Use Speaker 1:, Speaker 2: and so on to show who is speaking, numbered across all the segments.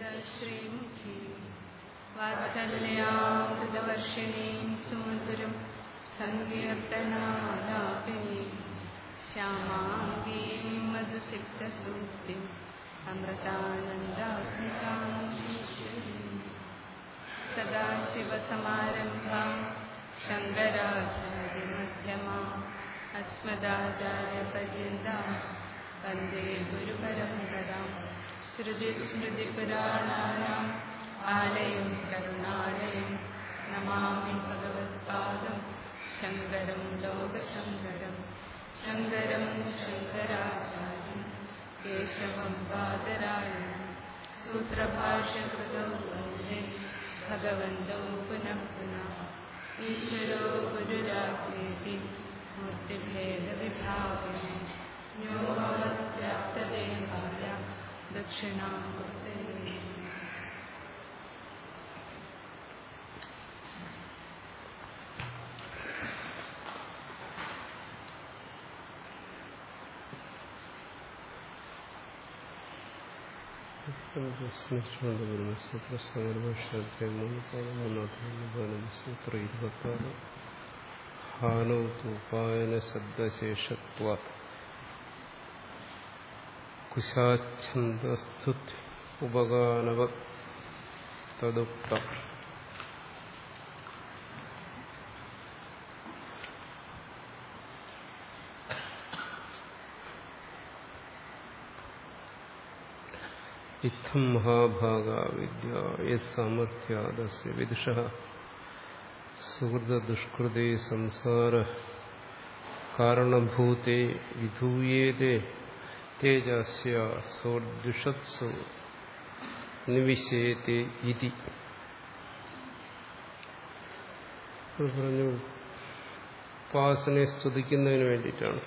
Speaker 1: श्रीमुखी वात्सल्यामृतवर्षिणीं सुमधुरं सङ्कीर्तनालापिनीं श्यामाङ्गीं मधुसिक्तसूक्तिम् अमृतानन्दात्मिकां ईश्वरीम् सदाशिवसमारम्भां शङ्कराचार्यमध्यमा अस्मदाचार्यपर्यन्तां वन्दे गुरुपरम्परां श्रुतिस्मृतिपुराणानाम् आलयं करुणालयं नमामि भगवत्पादं शङ्करं लोकशङ्करं शङ्करं शङ्कराचार्यं केशवं बादरायणं सूत्रभाष्यकृतौ वन्दे भगवन्तौ पुनः पुनः ईश्वरो गुरुरात्मेति मूर्तिभेदविभागिने व्योमवद्व्याप्तदेहाय दक्षिणामूर्ते
Speaker 2: സ്മരിച്ചുകൊണ്ട് വരുന്ന സൂത്ര സംഗ്രഭാഷ്യാധ്യായം മൂന്ന് പതിമൂന്നാം സൂത്ര ഇരുപത്താറ് ഹാനൗതുപായന ശബ്ദശേഷത്വ കുശാച്ഛന്ദസ്തു ഉപഗാനവ തദുക്തം ഇത്തം മഹാഭാഗ വിദ്യ യസാമർഥ്യാദസ്യ വിദുഷ സുഹൃദുഷ്കൃതേ സംസാര കാരണഭൂതേ വിധൂയേതേ തേജസ്യ സോർദുഷത്സു നിവിശേതേ ഇതി പറഞ്ഞു ഉപാസനയെ സ്തുതിക്കുന്നതിന് വേണ്ടിയിട്ടാണ്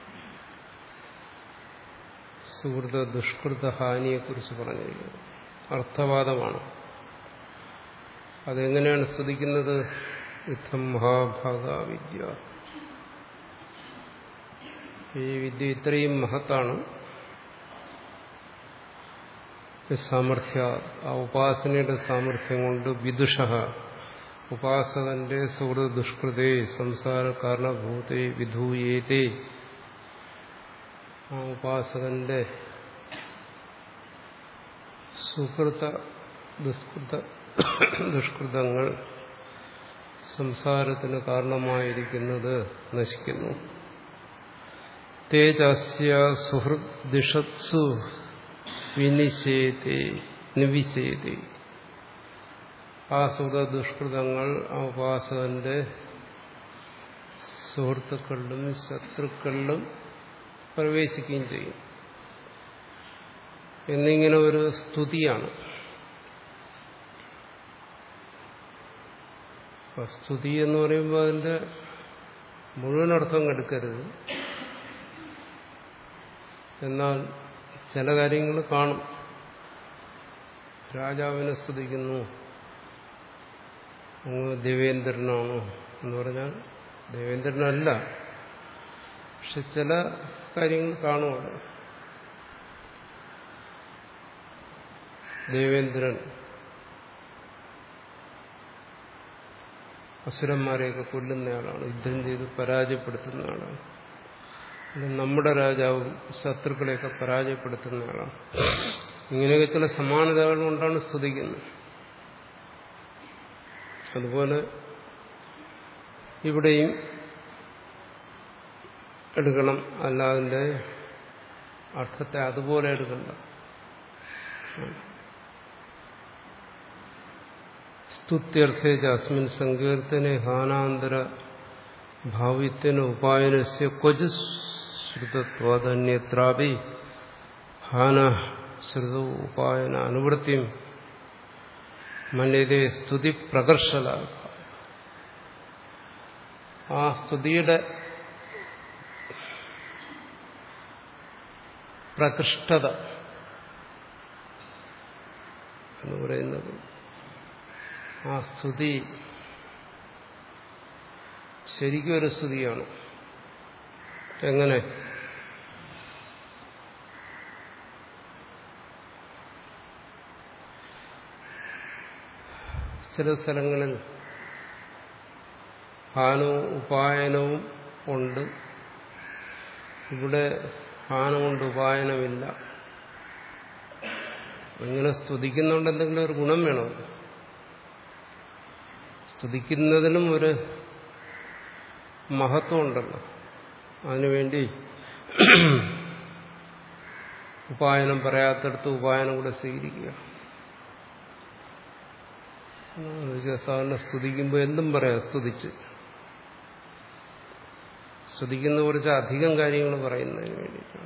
Speaker 2: സുഹൃത ദുഷ്കൃത ഹാനിയെക്കുറിച്ച് പറഞ്ഞിരിക്കുന്നത് അർത്ഥവാദമാണ് അതെങ്ങനെയാണ് സ്തുതിക്കുന്നത് യുദ്ധം മഹാഭാഗ വിദ്യ ഈ വിദ്യ ഇത്രയും മഹത്താണ് സാമർഥ്യ ആ ഉപാസനയുടെ സാമർഥ്യം കൊണ്ട് വിദുഷ ഉപാസകന്റെ സുഹൃത ദുഷ്കൃതേ സംസാര കാരണഭൂതേ വിധൂയേതേ ആ ഉപാസകന്റെ സുഹൃത ദുഷ്കൃത ദുഷ്കൃതങ്ങൾ സംസാരത്തിന് കാരണമായിരിക്കുന്നത് നശിക്കുന്നു തേജസ്യ സുഹൃത് ദിഷത്സു വിനിശേതേ നിവിശേതേ ആ സുഹൃത ദുഷ്കൃതങ്ങൾ ആ ഉപാസകന്റെ സുഹൃത്തുക്കളിലും ശത്രുക്കളിലും പ്രവേശിക്കുകയും ചെയ്യും എന്നിങ്ങനെ ഒരു സ്തുതിയാണ് സ്തുതി എന്ന് പറയുമ്പോൾ അതിന്റെ മുഴുവൻ അർത്ഥം എടുക്കരുത് എന്നാൽ ചില കാര്യങ്ങൾ കാണും രാജാവിനെ സ്തുതിക്കുന്നു അങ്ങ് ദേവേന്ദ്രനാണോ എന്ന് പറഞ്ഞാൽ ദേവേന്ദ്രനല്ല പക്ഷെ ചില കാര്യങ്ങൾ കാണുമല്ലോ ദേവേന്ദ്രൻ അസുരന്മാരെയൊക്കെ കൊല്ലുന്നയാളാണ് യുദ്ധം ചെയ്ത് പരാജയപ്പെടുത്തുന്ന ആളാണ് നമ്മുടെ രാജാവും ശത്രുക്കളെയൊക്കെ പരാജയപ്പെടുത്തുന്ന ആളാണ് ഇങ്ങനെയൊക്കെ ചില സമാനതകൾ കൊണ്ടാണ് സ്തുതിക്കുന്നത് അതുപോലെ ഇവിടെയും എടുക്കണം അല്ല അതിന്റെ അർത്ഥത്തെ അതുപോലെ എടുക്കണ്ട സ്തുത്യർത്ഥേജ അസ്മിൻ സങ്കീർത്തനെ ഹാനാന്തര ഭാവിത്യന ഉപായനസ്യ ക്വച് ശ്രുതത്വാദന്യത്രാപി ഹാന ശ്രുത ഉപായന അനുവൃത്തിയും മന്യതേ സ്തുതി പ്രകർഷല ആ സ്തുതിയുടെ പ്രകൃഷ്ടത എന്ന് പറയുന്നത് ആ സ്തുതി ശരിക്കും ഒരു സ്തുതിയാണ് എങ്ങനെ ചില സ്ഥലങ്ങളിൽ ഹാനവും ഉപായനവും ഉണ്ട് ഇവിടെ ഹാനം കൊണ്ട് ഉപായനമില്ല ഇങ്ങനെ സ്തുതിക്കുന്നുണ്ട് എന്തെങ്കിലും ഒരു ഗുണം വേണം സ്തുതിക്കുന്നതിനും ഒരു മഹത്വം ഉണ്ടല്ലോ അതിനുവേണ്ടി ഉപായനം പറയാത്തടത്ത് ഉപായനം കൂടെ സ്വീകരിക്കുക സാധാരണ സ്തുതിക്കുമ്പോൾ എന്തും പറയാം സ്തുതിച്ച് സ്തുതിക്കുന്ന കുറച്ച് അധികം കാര്യങ്ങൾ പറയുന്നതിന് വേണ്ടിയിട്ടാണ്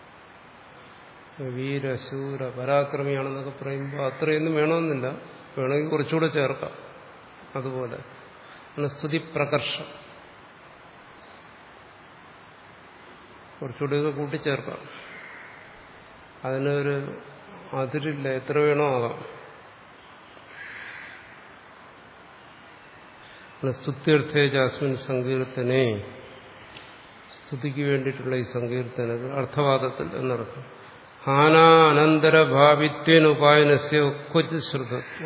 Speaker 2: വീരശൂര പരാക്രമിയാണെന്നൊക്കെ പറയുമ്പോൾ അത്രയൊന്നും വേണമെന്നില്ല വേണമെങ്കിൽ കുറച്ചുകൂടെ ചേർക്കാം അതുപോലെ സ്തുതി പ്രകർഷം കുറച്ചുകൂടെയൊക്കെ കൂട്ടിച്ചേർക്കാം അതിനൊരു അതിരില്ല എത്ര വേണോ ആകാം സ്തുത്യർത്ഥേ ജാസ്മിൻ സങ്കീർത്തനെ സ്തുതിക്ക് വേണ്ടിയിട്ടുള്ള ഈ സങ്കീർത്തനത്തിൽ അർത്ഥവാദത്തിൽ എന്നർത്ഥം ഹാനാനന്തരഭാവിത്വനുപായനസ്യ ക്വച് ശ്രുതത്വ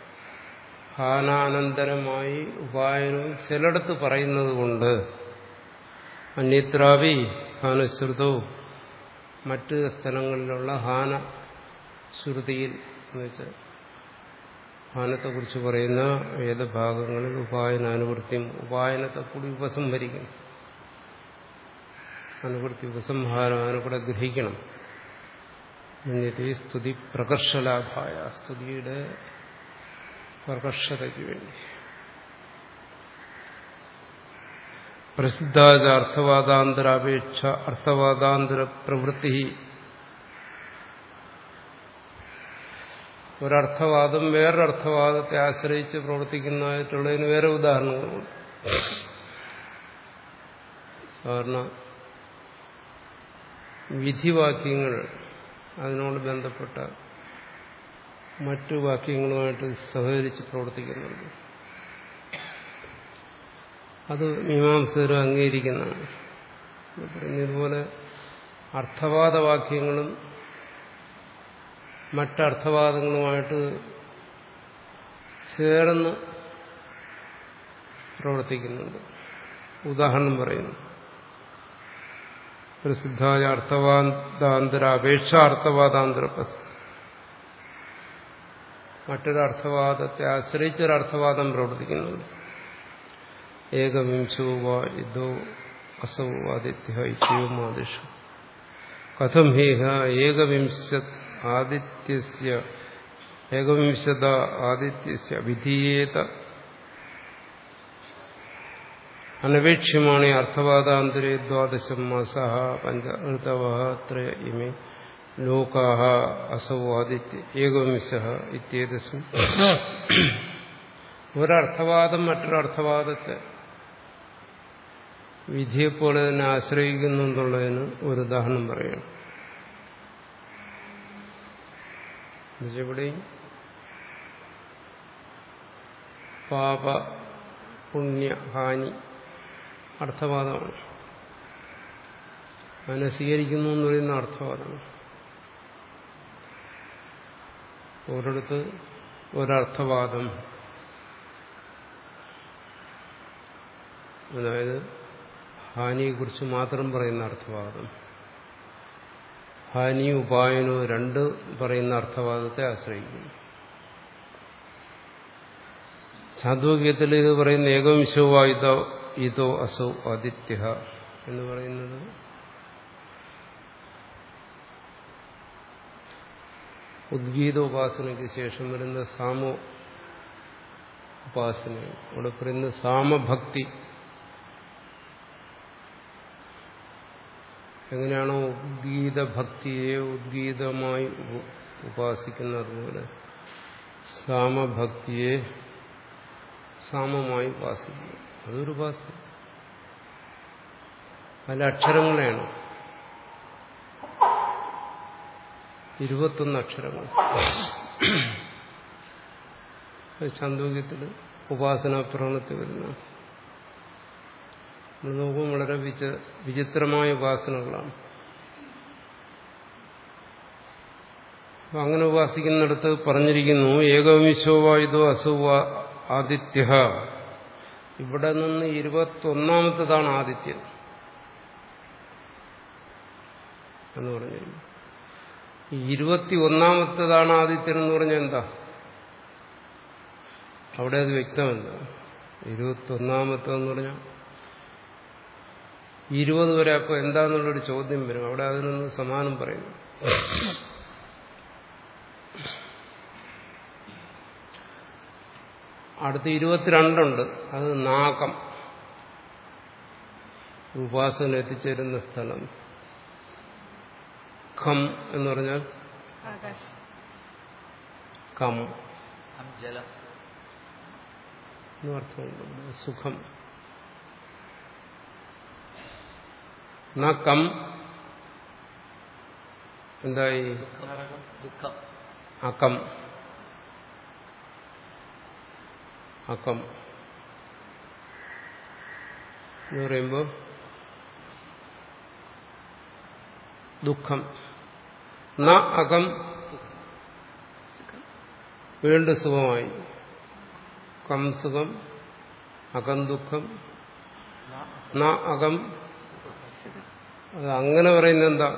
Speaker 2: ഹാനാനന്തരമായി ഉപായനവും ചിലയിടത്ത് പറയുന്നത് കൊണ്ട് അന്യത്രാവി ഹാനശ്രുതവും മറ്റ് സ്ഥലങ്ങളിലുള്ള ഹാന ശ്രുതിയിൽ എന്ന് വെച്ചാൽ ഹാനത്തെക്കുറിച്ച് പറയുന്ന വേദഭാഗങ്ങളിൽ ഉപായനാനുവൃത്തിയും ഉപായനത്തെ കൂടി ഉപസംഹരിക്കും അനുവൃത്തി ഉപസംഹാരം അതിനെക്കൂടെ ഗ്രഹിക്കണം എന്നിട്ട് ഈ സ്തുതി പ്രകർഷലാഭായ സ്തുതിയുടെ പ്രകർഷതയ്ക്ക് വേണ്ടി പ്രസിദ്ധാച അർത്ഥവാദാന്തരാപേക്ഷ അർത്ഥവാദാന്തര പ്രവൃത്തി ഒരർത്ഥവാദം വേറൊരർത്ഥവാദത്തെ ആശ്രയിച്ച് പ്രവർത്തിക്കുന്നതായിട്ടുള്ളതിന് വേറെ ഉദാഹരണങ്ങളുണ്ട് സാധാരണ വിധിവാക്യങ്ങൾ അതിനോട് ബന്ധപ്പെട്ട മറ്റു വാക്യങ്ങളുമായിട്ട് സഹകരിച്ച് പ്രവർത്തിക്കുന്നുണ്ട് അത് മീമാംസകർ അംഗീകരിക്കുന്നതാണ് ഇതുപോലെ അർത്ഥവാദവാക്യങ്ങളും മറ്റർത്ഥവാദങ്ങളുമായിട്ട് ചേർന്ന് പ്രവർത്തിക്കുന്നുണ്ട് ഉദാഹരണം പറയുന്നു പ്രസിദ്ധായ അർത്ഥവാദാന്തര അപേക്ഷ അർത്ഥവാദാന്തര മറ്റൊരു അർത്ഥവാദത്തെ ആശ്രയിച്ചൊരർത്ഥവാദം പ്രവർത്തിക്കുന്നുണ്ട് ഏകവിംശോ വാ ഇതോ അസൗ ആദിത്യ ഇച്ഛയോമാദിഷു കഥം ഹേഹ ഏകവിംശ ആദിത്യസ്യ ഏകവിംശത ആദിത്യസ്യ വിധീയേത അനപേക്ഷ്യമാണ് അർത്ഥവാദാന്തരേ ദ്വാദശം മാസ പഞ്ച ഋതവ ത്രയ ഇമേ ലോകാഹ അസൗ ആദിത്യ ഏകവിംശ ഇത്യേതസ്മിൻ ഒരർത്ഥവാദം മറ്റൊരർത്ഥവാദത്തെ വിധിയെപ്പോലെ തന്നെ ആശ്രയിക്കുന്നു എന്നുള്ളതിന് ഒരു ഉദാഹരണം പറയണം എന്നുവെച്ചിവിടെയും പാപ പുണ്യ ഹാനി അർത്ഥവാദമാണ് അതിനെ സ്വീകരിക്കുന്നു എന്ന് പറയുന്ന അർത്ഥവാദമാണ് ഒരിടത്ത് ഒരർത്ഥവാദം അതായത് ഹാനിയെക്കുറിച്ച് മാത്രം പറയുന്ന അർത്ഥവാദം ഹാനി ഉപായനോ രണ്ട് പറയുന്ന അർത്ഥവാദത്തെ ആശ്രയിക്കുന്നു ചാന്ദ്രോഗ്യത്തിൽ ഇത് പറയുന്ന ഏകവംശവായുധോ ഇതോ അസൗ ആദിത്യ എന്ന് പറയുന്നത് ഉദ്ഗീത ഉപാസനയ്ക്ക് ശേഷം വരുന്ന സാമോ ഉപാസന അവിടെ പറയുന്ന സാമഭക്തി എങ്ങനെയാണോ ഉദ്ഗീത ഭക്തിയെ ഉദ്ഗീതമായി ഉപാസിക്കുന്നത് പോലെ സാമഭക്തിയെ സാമമായി ഉപാസിക്കുക അതൊരു ഉപാസന അതിലെ അക്ഷരങ്ങളെയാണ് ഇരുപത്തൊന്ന് അക്ഷരങ്ങൾ ചാന്തോക്യത്തിൽ ഉപാസനാ പ്രവണത്തിൽ വരുന്ന നമ്മൾ നോക്കുമ്പോൾ വളരെ വിച വിചിത്രമായ ഉപാസനകളാണ് അപ്പം അങ്ങനെ ഉപാസിക്കുന്നിടത്ത് പറഞ്ഞിരിക്കുന്നു ഏകവിംശോവായുധോ അസൗ ആദിത്യ ഇവിടെ നിന്ന് ഇരുപത്തൊന്നാമത്തതാണ് ആദിത്യൻ എന്ന് പറഞ്ഞു ഈ ഇരുപത്തി ഒന്നാമത്തതാണ് ആദിത്യൻ എന്ന് പറഞ്ഞാൽ എന്താ അവിടെ അത് വ്യക്തമല്ല ഇരുപത്തൊന്നാമത്തെന്ന് പറഞ്ഞാൽ ഇരുപത് വരെ അപ്പോൾ എന്താന്നുള്ളൊരു ചോദ്യം വരും അവിടെ അതിനൊന്ന് സമാനം പറയുന്നു അടുത്ത് ഇരുപത്തിരണ്ടുണ്ട് അത് നാകം ഉപാസന എത്തിച്ചേരുന്ന സ്ഥലം ഖം എന്ന് പറഞ്ഞാൽ
Speaker 1: ആകാശം
Speaker 2: കം
Speaker 3: ഖം ജലം
Speaker 2: എന്ന് അർത്ഥമുണ്ട് സുഖം ന കം എന്തായി
Speaker 3: ദുഃഖം ദുഃഖം
Speaker 2: അകം അകം എന്ന് പറയുമ്പോൾ ദുഃഖം ന അകം വീണ്ടും സുഖമായി കം സുഖം അകം ദുഃഖം ന അകം അത് അങ്ങനെ പറയുന്നത് എന്താ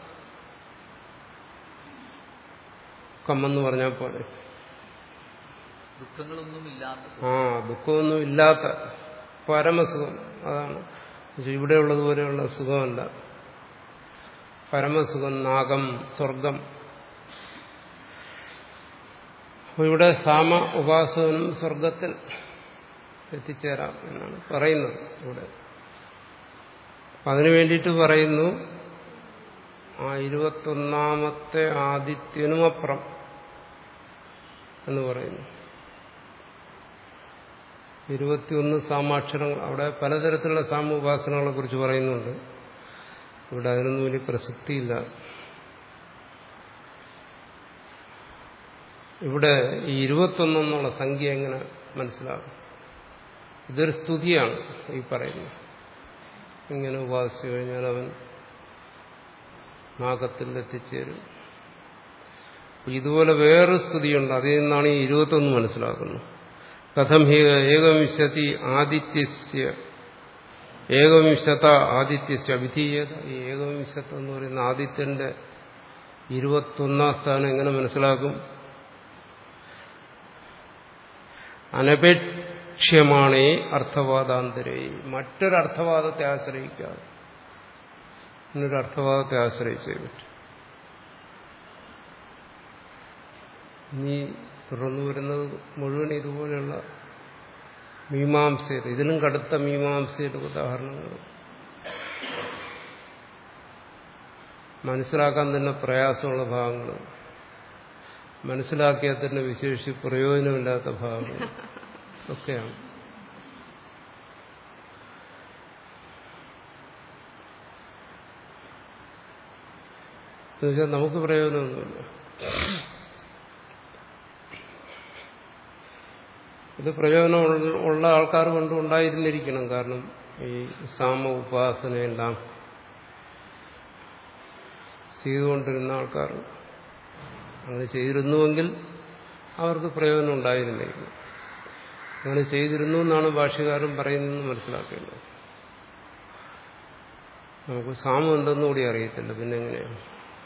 Speaker 2: കമ്മെന്ന് പറഞ്ഞാൽ പോലെ
Speaker 3: ദുഃഖങ്ങളൊന്നും ഇല്ലാത്ത
Speaker 2: ആ ദുഃഖമൊന്നും ഇല്ലാത്ത പരമസുഖം അതാണ് ഇവിടെയുള്ളതുപോലെയുള്ള സുഖമല്ല പരമസുഖം നാഗം സ്വർഗം അപ്പോൾ ഇവിടെ സാമ ഉപാസകനും സ്വർഗത്തിൽ എത്തിച്ചേരാം എന്നാണ് പറയുന്നത് ഇവിടെ അപ്പം അതിനു വേണ്ടിയിട്ട് പറയുന്നു ആ ഇരുപത്തൊന്നാമത്തെ ആദിത്യനും അപ്പുറം എന്ന് പറയുന്നു ഇരുപത്തിയൊന്ന് സാമാക്ഷരങ്ങൾ അവിടെ പലതരത്തിലുള്ള സാമ ഉപാസനകളെ കുറിച്ച് പറയുന്നുണ്ട് ഇവിടെ അതിനൊന്നും വലിയ പ്രസക്തിയില്ല ഇവിടെ ഈ ഇരുപത്തൊന്നെന്നുള്ള സംഖ്യ എങ്ങനെ മനസ്സിലാകും ഇതൊരു സ്തുതിയാണ് ഈ പറയുന്നത് ഇങ്ങനെ ഉപാസിച്ചു കഴിഞ്ഞാൽ അവൻ നാഗത്തിൽ എത്തിച്ചേരും ഇതുപോലെ വേറൊരു സ്തുതിയുണ്ട് അതിൽ നിന്നാണ് ഈ ഇരുപത്തൊന്ന് മനസ്സിലാക്കുന്നത് കഥം ഹി ഏകവിംശതി ആദിത്യസ്യ ഏകവിംശത ആദിത്യസ്യ അഭിധീയത ഈ ഏകവിംശത്ത് എന്ന് പറയുന്ന ആദിത്യന്റെ ഇരുപത്തൊന്നാം സ്ഥാനം എങ്ങനെ മനസ്സിലാക്കും അനപേക്ഷ്യമാണേ അർത്ഥവാദാന്തരേ മറ്റൊരർത്ഥവാദത്തെ ആശ്രയിക്കാതെ എന്നൊരു അർത്ഥവാദത്തെ ആശ്രയിച്ചേ പറ്റും ഇനി തുടർന്നു വരുന്നത് മുഴുവൻ ഇതുപോലെയുള്ള മീമാംസയുടെ ഇതിലും കടുത്ത മീമാംസയുടെ ഉദാഹരണങ്ങൾ മനസ്സിലാക്കാൻ തന്നെ പ്രയാസമുള്ള ഭാഗങ്ങൾ മനസ്സിലാക്കിയാൽ തന്നെ വിശേഷിച്ച് പ്രയോജനമില്ലാത്ത ഭാഗങ്ങൾ ഒക്കെയാണ് എന്നുവെച്ചാൽ നമുക്ക് പ്രയോജനമൊന്നുമില്ല ഇത് പ്രയോജനം ഉള്ള ആൾക്കാർ കൊണ്ട് ഉണ്ടായിരുന്നിരിക്കണം കാരണം ഈ സാമ ഉപാസനയെല്ലാം ചെയ്തുകൊണ്ടിരുന്ന ആൾക്കാർ അങ്ങനെ ചെയ്തിരുന്നുവെങ്കിൽ അവർക്ക് പ്രയോജനം ഉണ്ടായിരുന്നിരിക്കും അങ്ങനെ ചെയ്തിരുന്നു എന്നാണ് ഭാഷ്യകാരൻ പറയുന്നതെന്ന് മനസ്സിലാക്കേണ്ടത് നമുക്ക് സാമം എന്തെന്നും കൂടി അറിയത്തില്ല പിന്നെ എങ്ങനെയാണ്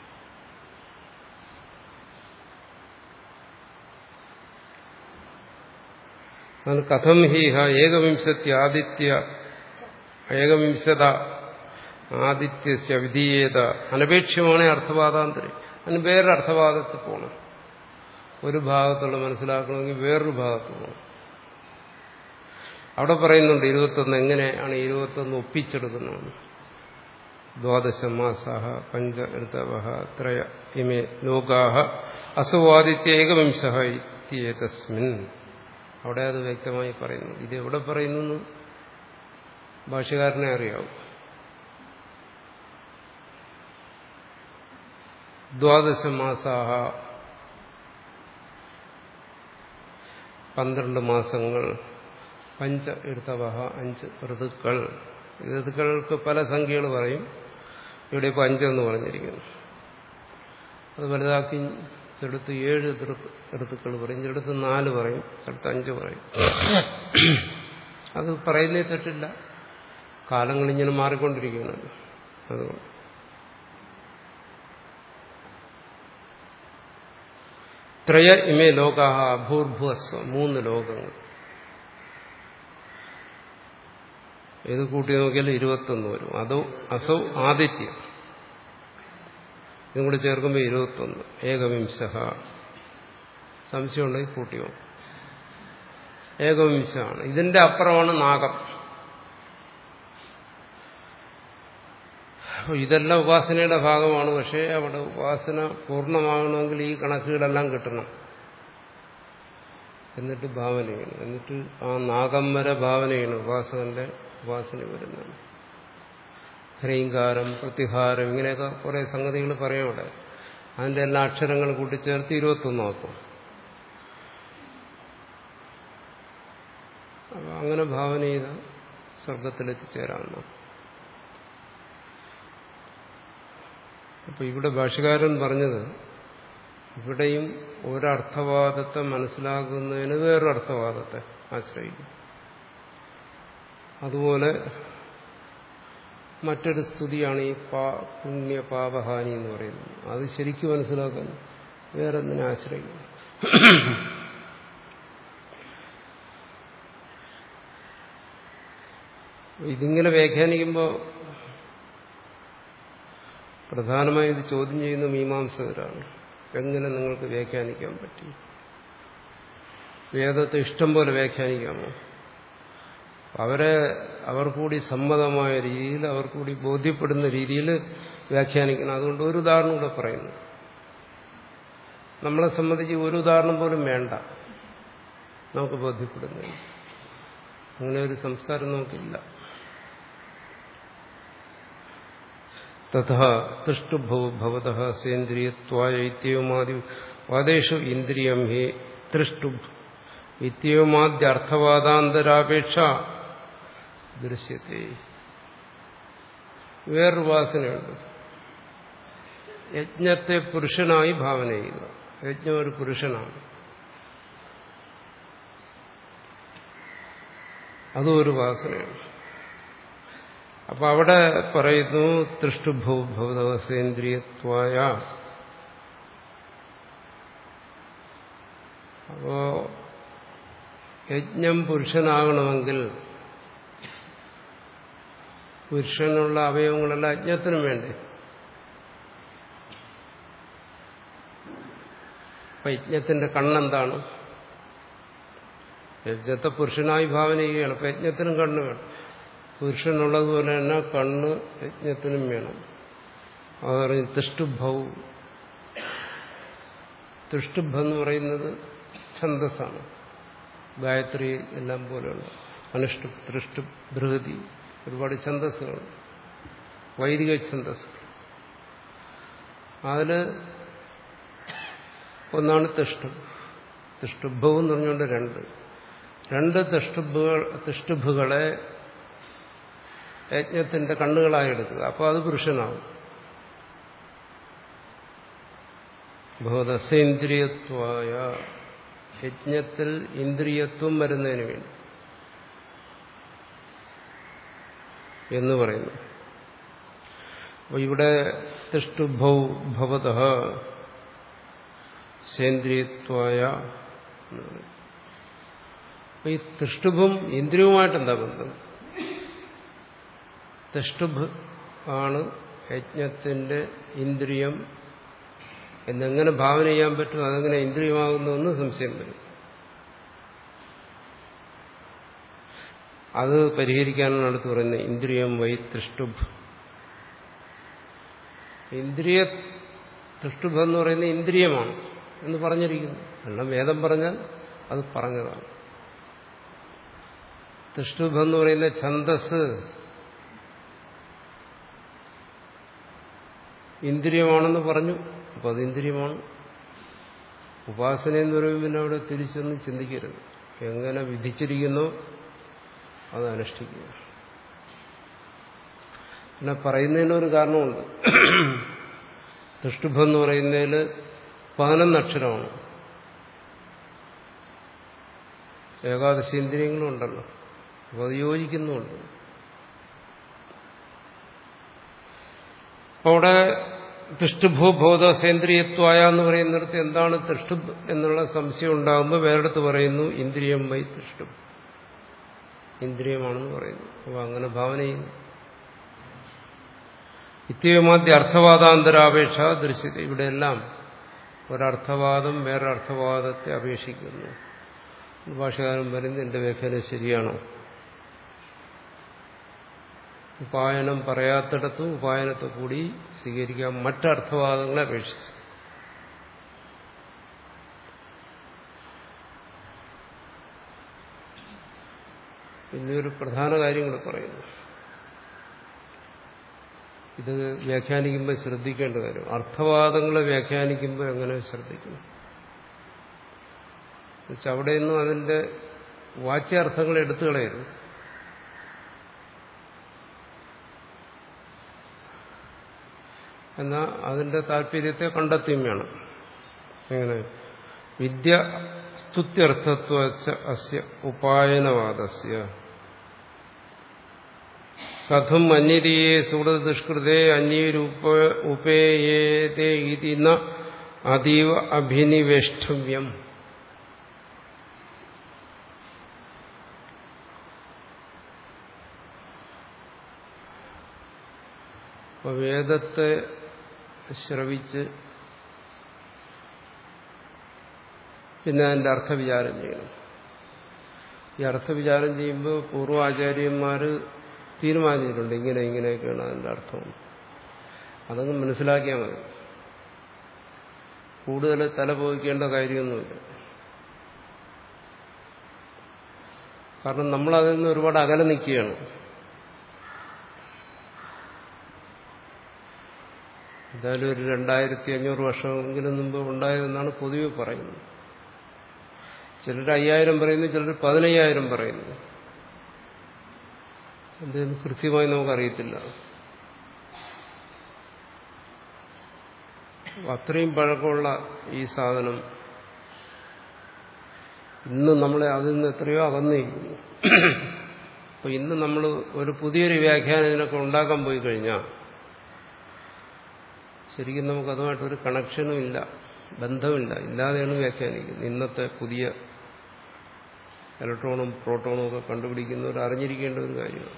Speaker 2: അത് കഥം ഹീഹ ഏകവിംശത്തി ആദിത്യ ഏകവിംശത ആദിത്യസ്യ വിധീയത അനപേക്ഷ്യമാണ് അർത്ഥവാദാന്തരം അതിന് വേറൊരു അർത്ഥവാദത്തിൽ പോകണം ഒരു ഭാഗത്തുള്ള മനസ്സിലാക്കണമെങ്കിൽ വേറൊരു ഭാഗത്ത് പോകണം അവിടെ പറയുന്നുണ്ട് ഇരുപത്തൊന്ന് എങ്ങനെയാണ് ഇരുപത്തൊന്ന് ഒപ്പിച്ചെടുക്കുന്നത് ദ്വാദശമാസാഹ പഞ്ച ഋതവ ത്രയ ഇമേ ലോകാഹ അസുവാദിത്യ ഏകവിംശ ഇത്യേതസ്മിൻ അവിടെ അത് വ്യക്തമായി പറയുന്നു ഇത് എവിടെ പറയുന്നു ഭാഷകാരനെ അറിയാവും ദ്വാദശമാസാഹ പന്ത്രണ്ട് മാസങ്ങൾ പഞ്ച ഋതവഹ അഞ്ച് ഋതുക്കൾ ഋതുക്കൾക്ക് പല സംഖ്യകൾ പറയും ഇവിടെ ഇപ്പോൾ അഞ്ചെന്ന് പറഞ്ഞിരിക്കുന്നു അത് വലുതാക്കി ചിലടത്ത് ഏഴ് ഋതുക്കൾ പറയും ചിലടത്ത് നാല് പറയും ചിലടത്ത് അഞ്ച് പറയും അത് പറയുന്നേ തെറ്റില്ല കാലങ്ങളിങ്ങനെ മാറിക്കൊണ്ടിരിക്കുകയാണല്ലോ അതുകൊണ്ട് ത്രയ ഇമേ ലോകാഹ അഭൂർഭുവസ്വ മൂന്ന് ലോകങ്ങൾ ഏത് കൂട്ടി നോക്കിയാലും ഇരുപത്തൊന്ന് വരും അതോ അസൗ ആദിത്യം ഇതും കൂടി ചേർക്കുമ്പോൾ ഇരുപത്തൊന്ന് ഏകവിംശ സംശയമുണ്ടെങ്കിൽ കൂട്ടിയോ ഏകവിംശമാണ് ഇതിന്റെ അപ്പുറമാണ് നാഗം അപ്പോൾ ഇതെല്ലാം ഉപാസനയുടെ ഭാഗമാണ് പക്ഷേ അവിടെ ഉപാസന പൂർണ്ണമാകണമെങ്കിൽ ഈ കണക്കുകളെല്ലാം കിട്ടണം എന്നിട്ട് ഭാവന ചെയ്യണം എന്നിട്ട് ആ നാഗം വരെ ഭാവന ചെയ്യണം ഉപാസകന്റെ ഉപാസന വരുന്നത് ഹ്രീങ്കാരം പ്രത്യുഹാരം ഇങ്ങനെയൊക്കെ കുറേ സംഗതികൾ പറയും അവിടെ അതിന്റെ എല്ലാ അക്ഷരങ്ങൾ കൂട്ടിച്ചേർത്ത് ഇരുപത്തൊന്നാക്കും അപ്പൊ അങ്ങനെ ഭാവന ചെയ്ത സ്വർഗത്തിലെത്തിച്ചേരാമെന്നാണ് അപ്പൊ ഇവിടെ ഭാഷകാരൻ പറഞ്ഞത് ഇവിടെയും ഒരർത്ഥവാദത്തെ മനസ്സിലാക്കുന്നതിന് വേറൊരു അർത്ഥവാദത്തെ ആശ്രയിക്കും അതുപോലെ മറ്റൊരു സ്തുതിയാണ് ഈ പാ പുണ്യ പാപഹാനി എന്ന് പറയുന്നത് അത് ശരിക്കും മനസ്സിലാക്കാൻ വേറൊന്നിനെ ആശ്രയിക്കും ഇതിങ്ങനെ വ്യാഖ്യാനിക്കുമ്പോൾ പ്രധാനമായും ഇത് ചോദ്യം ചെയ്യുന്ന മീമാംസകരാണ് എങ്ങനെ നിങ്ങൾക്ക് വ്യാഖ്യാനിക്കാൻ പറ്റി വേദത്തെ ഇഷ്ടം പോലെ വ്യാഖ്യാനിക്കാമോ അവരെ അവർ കൂടി സമ്മതമായ രീതിയിൽ അവർ കൂടി ബോധ്യപ്പെടുന്ന രീതിയിൽ വ്യാഖ്യാനിക്കണം അതുകൊണ്ട് ഒരു ഉദാഹരണം കൂടെ പറയുന്നു നമ്മളെ സംബന്ധിച്ച് ഒരു ഉദാഹരണം പോലും വേണ്ട നമുക്ക് ബോധ്യപ്പെടുന്നില്ല അങ്ങനെ ഒരു സംസ്കാരം നമുക്കില്ല തഥാ തൃഷ്ടുഭവത സേന്ദ്രിയത്വായ ഇത്യവുമാദി വാദേഷു ഇന്ദ്രിയം ഹി തൃഷ്ടുഭ് ഇത്യവുമാദ്യർത്ഥവാദാന്തരാപേക്ഷ ദൃശ്യത്തെ വേറൊരു വാസനയുണ്ട് യജ്ഞത്തെ പുരുഷനായി ഭാവന ചെയ്യുക യജ്ഞം ഒരു പുരുഷനാണ് അതും ഒരു വാസനയാണ് അപ്പൊ അവിടെ പറയുന്നു തൃഷ്ടുഭവതസേന്ദ്രിയത്വായ അപ്പോ യജ്ഞം പുരുഷനാകണമെങ്കിൽ പുരുഷനുള്ള അവയവങ്ങളെല്ലാം യജ്ഞത്തിനും വേണ്ടേ അപ്പൊ യജ്ഞത്തിന്റെ കണ്ണെന്താണ് യജ്ഞത്തെ പുരുഷനായി ഭാവന ചെയ്യുകയാണ് അപ്പൊ യജ്ഞത്തിനും കണ്ണ് വേണം പുരുഷനുള്ളതുപോലെ തന്നെ കണ്ണ് യജ്ഞത്തിനും വേണം അത് പറഞ്ഞ് തിഷ്ടുഭവും തിഷ്ടുഭ എന്ന് പറയുന്നത് ഛന്ദസ്സാണ് ഗായത്രി എല്ലാം പോലെയുള്ള അനുഷ്ഠു തൃഷ്ടു ബൃഹതി ഒരുപാട് ഛന്ദസ്സുകൾ വൈദിക ഛന്ദസ് അതില് ഒന്നാണ് തിഷ്ടു തിഷ്ടുഭവും എന്ന് പറഞ്ഞുകൊണ്ട് രണ്ട് രണ്ട് തിഷ്ടുഭുകൾ തിഷ്ടുഭുകളെ യജ്ഞത്തിന്റെ കണ്ണുകളായി എടുക്കുക അപ്പോൾ അത് പുരുഷനാവും ബോധസേന്ദ്രിയത്വായ യജ്ഞത്തിൽ ഇന്ദ്രിയത്വം വരുന്നതിന് വേണ്ടി എന്ന് പറയുന്നു അപ്പോൾ ഇവിടെ തിഷ്ടുഭൗ ഭവത സേന്ദ്രിയത്വായ എന്ന് പറയും ഈ തിഷ്ടുഭും ഇന്ദ്രിയവുമായിട്ട് എന്താ ബന്ധം തിഷ്ടുഭ് ആണ് യജ്ഞത്തിന്റെ ഇന്ദ്രിയം എന്നെങ്ങനെ ഭാവന ചെയ്യാൻ പറ്റും അതെങ്ങനെ ഇന്ദ്രിയമാകുന്നു എന്ന് സംശയം വരും അത് പരിഹരിക്കാനാണ് അടുത്ത് പറയുന്നത് ഇന്ദ്രിയം വൈ തൃഷ്ടുഭ് ഇന്ദ്രിയ തൃഷ്ടുഭ് എന്ന് പറയുന്നത് ഇന്ദ്രിയമാണ് എന്ന് പറഞ്ഞിരിക്കുന്നു എല്ലാം വേദം പറഞ്ഞാൽ അത് പറഞ്ഞതാണ് തൃഷ്ടുഭ് എന്ന് പറയുന്ന ഛന്ദസ് ഇന്ദ്രിയമാണെന്ന് പറഞ്ഞു അപ്പോൾ അത് ഇന്ദ്രിയമാണ് ഉപാസന എന്ന് പറയുമ്പോൾ പിന്നെ അവിടെ തിരിച്ചൊന്നും ചിന്തിക്കരുത് എങ്ങനെ വിധിച്ചിരിക്കുന്നോ അത് അനുഷ്ഠിക്കുക പിന്നെ പറയുന്നതിനൊരു കാരണമുണ്ട് ദുഷ്ടുഭം എന്ന് പറയുന്നതിൽ പതിനൊന്ന് അക്ഷരമാണ് ഏകാദശി ഇന്ദ്രിയങ്ങളും ഉണ്ടല്ലോ അപ്പോൾ അത് യോജിക്കുന്നുമുണ്ട് അവിടെ തിഷ്ടുഭൂബോധ സേന്ദ്രിയത്വായ എന്ന് പറയുന്നിടത്ത് എന്താണ് തിഷ്ടു എന്നുള്ള സംശയം ഉണ്ടാകുമ്പോൾ വേറെടുത്ത് പറയുന്നു ഇന്ദ്രിയം വൈ തിഷ്ടു ഇന്ദ്രിയമാണെന്ന് പറയുന്നു അപ്പോൾ അങ്ങനെ ഭാവന ചെയ്യുന്നു ഇത്യമാദ്യ അർത്ഥവാദാന്തരാപേക്ഷ ദൃശ്യത ഇവിടെയെല്ലാം ഒരർത്ഥവാദം വേറൊരർത്ഥവാദത്തെ അപേക്ഷിക്കുന്നു ഭാഷകാരൻ പറയുന്നത് എന്റെ വ്യാഖ്യാനം ശരിയാണോ ഉപായനം പറയാത്തിടത്തും ഉപായനത്തെ കൂടി സ്വീകരിക്കാൻ മറ്റർത്ഥവാദങ്ങളെ അപേക്ഷിച്ച് പിന്നെ ഒരു പ്രധാന കാര്യങ്ങൾ പറയുന്നു ഇത് വ്യാഖ്യാനിക്കുമ്പോൾ ശ്രദ്ധിക്കേണ്ട കാര്യം അർത്ഥവാദങ്ങളെ വ്യാഖ്യാനിക്കുമ്പോൾ എങ്ങനെ ശ്രദ്ധിക്കണം എന്നുവെച്ചാൽ അവിടെയൊന്നും അതിന്റെ വാച്യാർത്ഥങ്ങൾ എടുത്തു കളയരുത് എന്നാൽ അതിന്റെ താല്പര്യത്തെ കണ്ടെത്തിയും വേണം എങ്ങനെ വിദ്യ സ്തുത്യർത്ഥത്വ അസ്യ ഉപായനവാദസ്യ കഥം അന്യതയെ സുഹൃദുഷ്കൃതേ അന്യരൂപ ഉപേയേതേ ഇതി ന അതീവ അഭിനിവേഷ്ടവ്യം അപ്പോൾ വേദത്തെ ശ്രവിച്ച് പിന്നെ അതിൻ്റെ അർത്ഥവിചാരം ചെയ്യണം ഈ അർത്ഥവിചാരം ചെയ്യുമ്പോൾ പൂർവാചാര്യന്മാർ തീരുമാനിച്ചിട്ടുണ്ട് ഇങ്ങനെ ഇങ്ങനെയൊക്കെയാണ് അതിൻ്റെ അർത്ഥം അതങ്ങ് മനസ്സിലാക്കിയാൽ മതി കൂടുതൽ തല പോയിക്കേണ്ട കാര്യമൊന്നുമില്ല കാരണം നമ്മളതിൽ നിന്ന് ഒരുപാട് അകലെ നിൽക്കുകയാണ് എന്തായാലും ഒരു രണ്ടായിരത്തി അഞ്ഞൂറ് വർഷമെങ്കിലും മുമ്പ് ഉണ്ടായതെന്നാണ് പൊതുവെ പറയുന്നത് ചിലർ അയ്യായിരം പറയുന്നു ചിലർ പതിനയ്യായിരം പറയുന്നു എന്തെന്ന് കൃത്യമായി നമുക്കറിയത്തില്ല അത്രയും പഴക്കമുള്ള ഈ സാധനം ഇന്ന് നമ്മളെ അതിൽ നിന്ന് എത്രയോ അകന്നിരിക്കുന്നു അപ്പോൾ ഇന്ന് നമ്മൾ ഒരു പുതിയൊരു വ്യാഖ്യാനം ഇതിനൊക്കെ ഉണ്ടാക്കാൻ പോയി കഴിഞ്ഞാൽ ശരിക്കും നമുക്ക് അതുമായിട്ടൊരു കണക്ഷനും ഇല്ല ബന്ധമില്ല ഇല്ലാതെയാണ് വ്യാഖ്യാനിക്കുന്നത് ഇന്നത്തെ പുതിയ ഇലക്ട്രോണും പ്രോട്ടോണും ഒക്കെ കണ്ടുപിടിക്കുന്നവർ അറിഞ്ഞിരിക്കേണ്ട ഒരു കാര്യമാണ്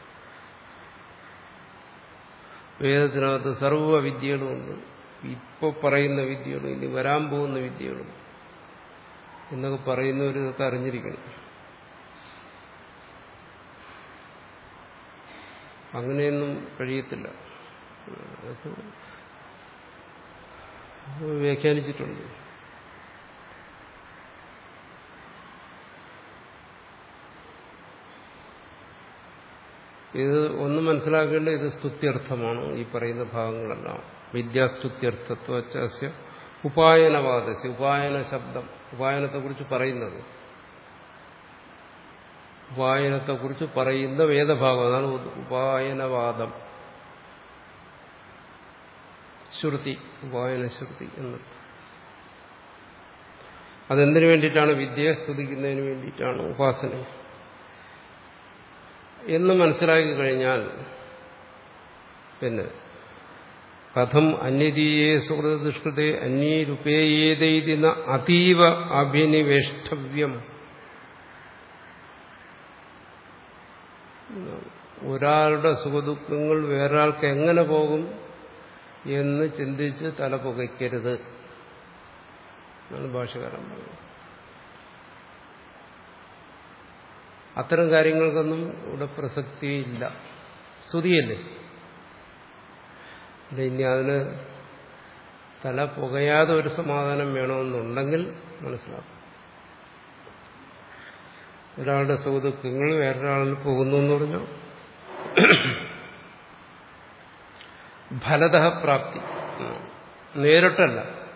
Speaker 2: വേദത്തിനകത്ത് സർവ്വ വിദ്യകളുമുണ്ട് ഇപ്പോൾ പറയുന്ന വിദ്യകളും ഇനി വരാൻ പോകുന്ന വിദ്യകളും എന്നൊക്കെ പറയുന്നവർ ഇതൊക്കെ അറിഞ്ഞിരിക്കണം അങ്ങനെയൊന്നും കഴിയത്തില്ല വ്യാഖ്യാനിച്ചിട്ടുണ്ട് ഇത് ഒന്ന് മനസ്സിലാക്കേണ്ട ഇത് സ്തുത്യർത്ഥമാണ് ഈ പറയുന്ന ഭാഗങ്ങളെല്ലാം വിദ്യാസ്തുത്യർത്ഥത്വ അസ്യ ഉപായനവാദസ്യ ഉപായന ശബ്ദം ഉപായനത്തെക്കുറിച്ച് പറയുന്നത് ഉപായനത്തെക്കുറിച്ച് പറയുന്ന വേദഭാഗം അതാണ് ഉപായനവാദം ശ്രുതി ഉപായന ശ്രുതി എന്ന് അതെന്തിനു വേണ്ടിയിട്ടാണ് വിദ്യയെ സ്തുതിക്കുന്നതിന് വേണ്ടിയിട്ടാണ് ഉപാസന എന്ന് മനസ്സിലാക്കി കഴിഞ്ഞാൽ പിന്നെ കഥം അന്യതീയേ സുഹൃത ദുഷ്കൃതേ അന്യരുപേയേതെയ്തിന അതീവ അഭിനിവേഷ്ടവ്യം ഒരാളുടെ സുഖദുഃഖങ്ങൾ വേറൊരാൾക്ക് എങ്ങനെ പോകും എന്ന് ചിന്തിച്ച് തല പുകയ്ക്കരുത് എന്നാണ് ഭാഷകാരൻ പറയുന്നത് അത്തരം കാര്യങ്ങൾക്കൊന്നും ഇവിടെ പ്രസക്തിയില്ല സ്തുതിയല്ലേ ഇനി അതിന് തല പുകയാതെ ഒരു സമാധാനം വേണമെന്നുണ്ടെങ്കിൽ മനസ്സിലാക്കും ഒരാളുടെ സുഖദുഃഖങ്ങൾ വേറൊരാളിൽ പോകുന്നു എന്ന് പറഞ്ഞു ഫലതഃ പ്രാപ്തി നേരിട്ടല്ല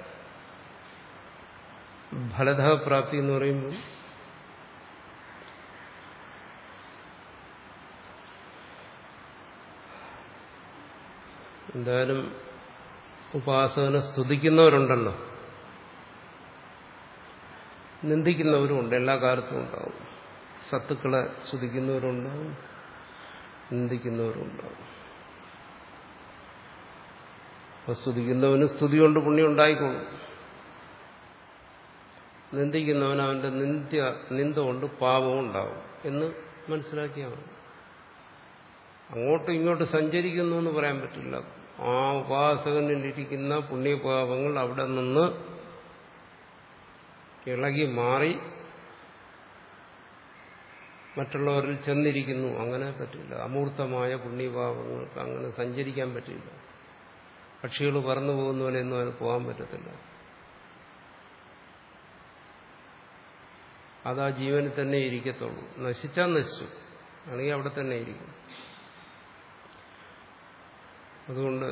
Speaker 2: ഫലതഃ പ്രാപ്തി എന്ന് പറയുമ്പോൾ എന്തായാലും ഉപാസകനെ സ്തുതിക്കുന്നവരുണ്ടല്ലോ നിന്ദിക്കുന്നവരുമുണ്ട് എല്ലാ കാലത്തും ഉണ്ടാവും സത്തുക്കളെ സ്തുതിക്കുന്നവരുണ്ടാവും നിന്ദിക്കുന്നവരുണ്ടാവും അപ്പൊ സ്തുതിക്കുന്നവന് സ്തുതി കൊണ്ട് പുണ്യം ഉണ്ടായിക്കോളും നിന്ദിക്കുന്നവൻ അവന്റെ നിന്ദ്യ നിന്ദ കൊണ്ട് പാപവും ഉണ്ടാവും എന്ന് മനസ്സിലാക്കിയാൽ മതി അങ്ങോട്ടും ഇങ്ങോട്ടും സഞ്ചരിക്കുന്നു എന്ന് പറയാൻ പറ്റില്ല ആ ഉപാസകനിലിരിക്കുന്ന പുണ്യപാപങ്ങൾ അവിടെ നിന്ന് ഇളകി മാറി മറ്റുള്ളവരിൽ ചെന്നിരിക്കുന്നു അങ്ങനെ പറ്റില്ല അമൂർത്തമായ പുണ്യപാപങ്ങൾക്ക് അങ്ങനെ സഞ്ചരിക്കാൻ പറ്റില്ല പക്ഷികൾ പറന്നു പോകുന്ന പോലെയൊന്നും അതിന് പോകാൻ പറ്റത്തില്ല അത് ആ ജീവനിൽ തന്നെ ഇരിക്കത്തുള്ളൂ നശിച്ചാൽ നശിച്ചു ആണെങ്കിൽ അവിടെ തന്നെ ഇരിക്കും അതുകൊണ്ട്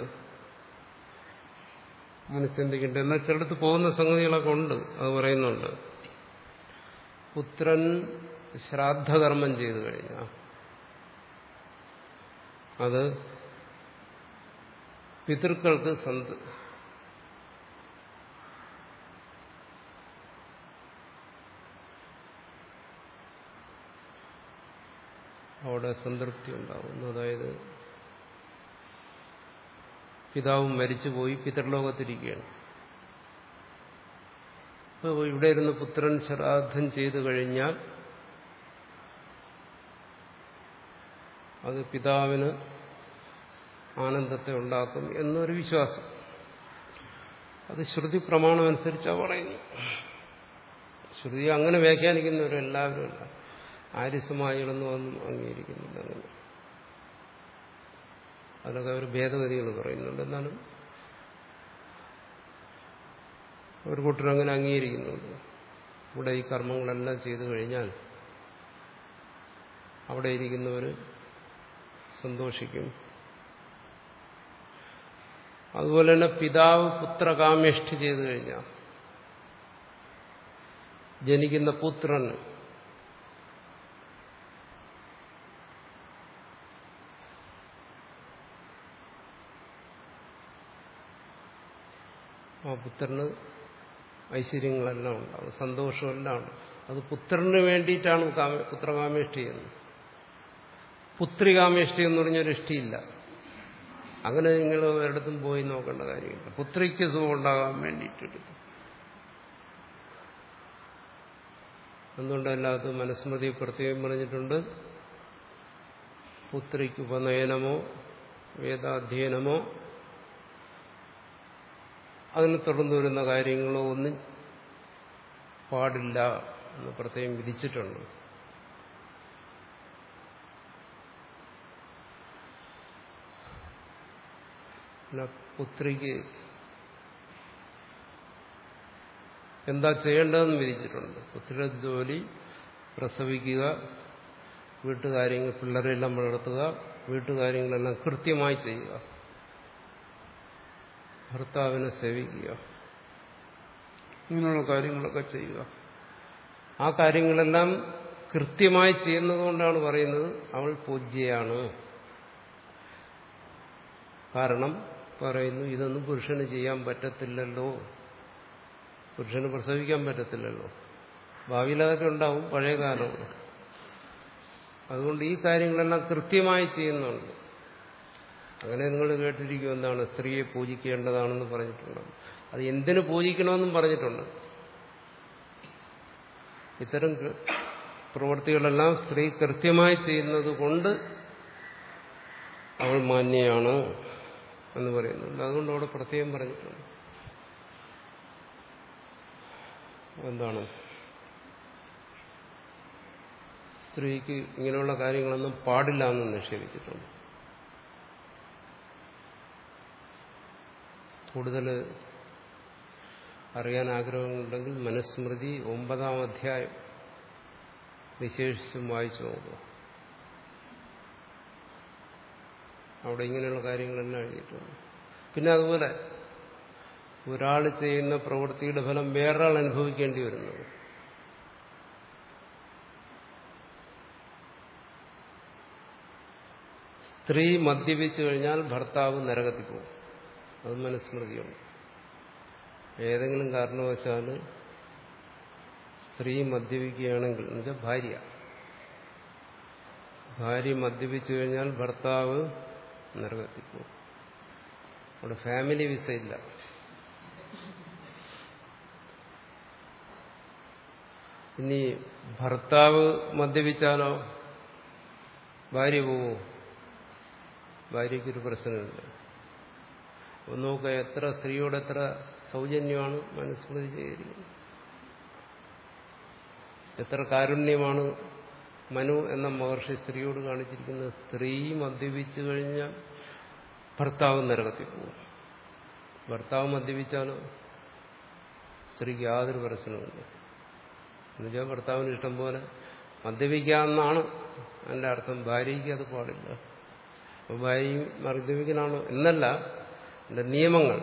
Speaker 2: അങ്ങനെ ചിന്തിക്കട്ടെ എന്നാൽ ചിലടത്ത് പോകുന്ന സംഗതികളൊക്കെ ഉണ്ട് അത് പറയുന്നുണ്ട് പുത്രൻ ശ്രാദ്ധകർമ്മം ചെയ്തു കഴിഞ്ഞാൽ അത് പിതൃക്കൾക്ക് സന്ത അവിടെ സംതൃപ്തി ഉണ്ടാകുന്നു അതായത് പിതാവും മരിച്ചുപോയി പിതൃലോകത്തിരിക്കുകയാണ് അപ്പോൾ ഇവിടെ ഇരുന്ന് പുത്രൻ ശ്രാദ്ധം ചെയ്തു കഴിഞ്ഞാൽ അത് പിതാവിന് ആനന്ദത്തെ ഉണ്ടാക്കും എന്നൊരു വിശ്വാസം അത് ശ്രുതി പ്രമാണം അനുസരിച്ചാണ് പറയുന്നു ശ്രുതി അങ്ങനെ വ്യാഖ്യാനിക്കുന്നവരും എല്ലാവരും അല്ല ആര്യസമായികളൊന്നും ഒന്നും അംഗീകരിക്കുന്നില്ല അങ്ങനെ അതിലൊക്കെ അവർ ഭേദഗതികൾ പറയുന്നുണ്ട് എന്നാലും ഒരു കൂട്ടർ അങ്ങനെ അംഗീകരിക്കുന്നുണ്ട് ഇവിടെ ഈ കർമ്മങ്ങളെല്ലാം ചെയ്തു കഴിഞ്ഞാൽ അവിടെ ഇരിക്കുന്നവർ സന്തോഷിക്കും അതുപോലെ തന്നെ പിതാവ് പുത്രകാമേഷ്ടി ചെയ്തു കഴിഞ്ഞാൽ ജനിക്കുന്ന പുത്രന് ആ പുത്രന് ഐശ്വര്യങ്ങളെല്ലാം ഉണ്ടാവും സന്തോഷമെല്ലാം ഉണ്ട് അത് പുത്രന് വേണ്ടിയിട്ടാണ് കാമ- പുത്രകാമേഷ്ടി ചെയ്യുന്നത് പുത്രികാമേഷ്ടി എന്ന് പറഞ്ഞൊരു ഇഷ്ടിയില്ല അങ്ങനെ നിങ്ങൾ ഒരിടത്തും പോയി നോക്കേണ്ട കാര്യമില്ല പുത്രിക്ക് സുഖം ഉണ്ടാകാൻ വേണ്ടിയിട്ടെടുത്തു എന്തുകൊണ്ട് എല്ലാത്തും മനുസ്മൃതി പ്രത്യേകം പറഞ്ഞിട്ടുണ്ട് പുത്രിക്ക് ഉപനയനമോ വേദാധ്യയനമോ അതിനെ തുടർന്ന് വരുന്ന കാര്യങ്ങളോ ഒന്നും പാടില്ല എന്ന് പ്രത്യേകം വിധിച്ചിട്ടുണ്ട് പിന്നെ പുത്രിക്ക് എന്താ ചെയ്യേണ്ടതെന്ന് വിധിച്ചിട്ടുണ്ട് പുത്രിയുടെ ജോലി പ്രസവിക്കുക വീട്ടുകാര്യങ്ങൾ പിള്ളേരെല്ലാം വളർത്തുക വീട്ടുകാര്യങ്ങളെല്ലാം കൃത്യമായി ചെയ്യുക ഭർത്താവിനെ സേവിക്കുക ഇങ്ങനെയുള്ള കാര്യങ്ങളൊക്കെ ചെയ്യുക ആ കാര്യങ്ങളെല്ലാം കൃത്യമായി ചെയ്യുന്നത് കൊണ്ടാണ് പറയുന്നത് അവൾ പൂജ്യയാണ് കാരണം പറയുന്നു ഇതൊന്നും പുരുഷന് ചെയ്യാൻ പറ്റത്തില്ലല്ലോ പുരുഷന് പ്രസവിക്കാൻ പറ്റത്തില്ലല്ലോ ഭാവിയിൽ അതൊക്കെ ഉണ്ടാവും പഴയ കാലമാണ് അതുകൊണ്ട് ഈ കാര്യങ്ങളെല്ലാം കൃത്യമായി ചെയ്യുന്നുണ്ട് അങ്ങനെ നിങ്ങൾ കേട്ടിരിക്കും എന്താണ് സ്ത്രീയെ പൂജിക്കേണ്ടതാണെന്ന് പറഞ്ഞിട്ടുണ്ട് അത് എന്തിനു പൂജിക്കണമെന്നും പറഞ്ഞിട്ടുണ്ട് ഇത്തരം കൃ- പ്രവൃത്തികളെല്ലാം സ്ത്രീ കൃത്യമായി ചെയ്യുന്നത് കൊണ്ട് അവൾ മാന്യയാണ് എന്ന് പറയുന്നുണ്ട് അതുകൊണ്ട് അവിടെ പ്രത്യേകം പറഞ്ഞിട്ടുണ്ട് എന്താണ് സ്ത്രീക്ക് ഇങ്ങനെയുള്ള കാര്യങ്ങളൊന്നും പാടില്ല എന്ന് നിഷേധിച്ചിട്ടുണ്ട് കൂടുതൽ അറിയാൻ ആഗ്രഹമുണ്ടെങ്കിൽ മനുസ്മൃതി ഒമ്പതാം അധ്യായം വിശേഷിച്ചും വായിച്ചു നോക്കുക അവിടെ ഇങ്ങനെയുള്ള കാര്യങ്ങളെല്ലാം എഴുതിയിട്ടുണ്ട് പിന്നെ അതുപോലെ ഒരാൾ ചെയ്യുന്ന പ്രവൃത്തിയുടെ ഫലം വേറൊരാൾ അനുഭവിക്കേണ്ടി വരുന്നത് സ്ത്രീ മദ്യപിച്ചു കഴിഞ്ഞാൽ ഭർത്താവ് നരകത്തിൽ പോകും അത് മനുസ്മൃതിയുണ്ട് ഏതെങ്കിലും കാരണവശാൽ സ്ത്രീ മദ്യപിക്കുകയാണെങ്കിൽ എന്നുവെച്ചാൽ ഭാര്യ ഭാര്യ മദ്യപിച്ചു കഴിഞ്ഞാൽ ഭർത്താവ് നരകത്തിൽ പോകും അവിടെ ഫാമിലി വിസ ഇല്ല ഇനി ഭർത്താവ് മദ്യപിച്ചാലോ ഭാര്യ പോവോ ഭാര്യയ്ക്കൊരു പ്രശ്നമില്ല ഒന്ന് നോക്കുക എത്ര സ്ത്രീയോട് എത്ര സൗജന്യമാണ് മനുസ്മൃതി ചെയ്തിരിക്കുന്നത് എത്ര കാരുണ്യമാണ് മനു എന്ന മഹർഷി സ്ത്രീയോട് കാണിച്ചിരിക്കുന്നത് സ്ത്രീ മദ്യപിച്ചു കഴിഞ്ഞാൽ ഭർത്താവ് നരകത്തിൽ പോകും ഭർത്താവ് മദ്യപിച്ചാലോ സ്ത്രീക്ക് യാതൊരു പ്രശ്നവുമില്ല എന്നുവെച്ചാൽ ഭർത്താവിന് ഇഷ്ടം പോലെ മദ്യപിക്കാമെന്നാണ് എൻ്റെ അർത്ഥം ഭാര്യയ്ക്ക് അത് പാടില്ല അപ്പോൾ ഭാര്യ മദ്യപിക്കലാണോ എന്നല്ല എൻ്റെ നിയമങ്ങൾ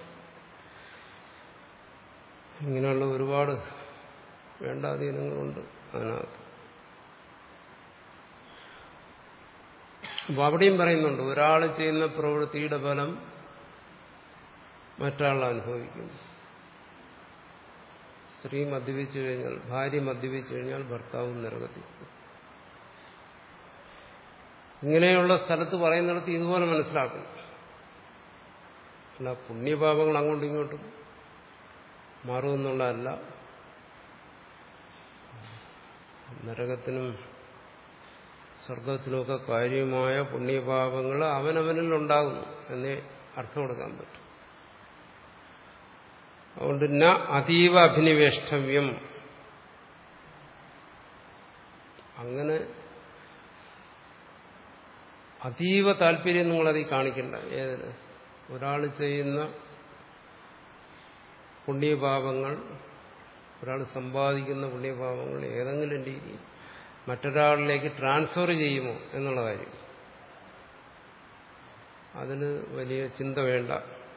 Speaker 2: ഇങ്ങനെയുള്ള ഒരുപാട് വേണ്ടാധീനങ്ങളുണ്ട് അതിനകത്ത് അപ്പോൾ അവിടെയും പറയുന്നുണ്ട് ഒരാൾ ചെയ്യുന്ന പ്രവൃത്തിയുടെ ഫലം മറ്റാൾ അനുഭവിക്കുന്നു സ്ത്രീ മദ്യപിച്ചു കഴിഞ്ഞാൽ ഭാര്യ മദ്യപിച്ചു കഴിഞ്ഞാൽ ഭർത്താവും നരകത്തിൽ ഇങ്ങനെയുള്ള സ്ഥലത്ത് പറയുന്നിടത്ത് ഇതുപോലെ മനസ്സിലാക്കണം അല്ല പുണ്യപാപങ്ങൾ അങ്ങോട്ടും ഇങ്ങോട്ടും മാറുമെന്നുള്ളതല്ല നരകത്തിനും സ്വർഗത്തിനുമൊക്കെ കാര്യമായ പുണ്യപാപങ്ങൾ അവനവനിൽ ഉണ്ടാകുന്നു എന്നേ അർത്ഥം കൊടുക്കാൻ പറ്റും അതുകൊണ്ട് ന അതീവ അഭിനിവേഷ്ടവ്യം അങ്ങനെ അതീവ താല്പര്യം നിങ്ങളതിൽ കാണിക്കണ്ട ഏതിന് ഒരാൾ ചെയ്യുന്ന പുണ്യപാപങ്ങൾ ഒരാൾ സമ്പാദിക്കുന്ന പുണ്യപാപങ്ങൾ ഏതെങ്കിലും രീതിയിൽ മറ്റൊരാളിലേക്ക് ട്രാൻസ്ഫർ ചെയ്യുമോ എന്നുള്ള കാര്യം അതിന് വലിയ ചിന്ത വേണ്ട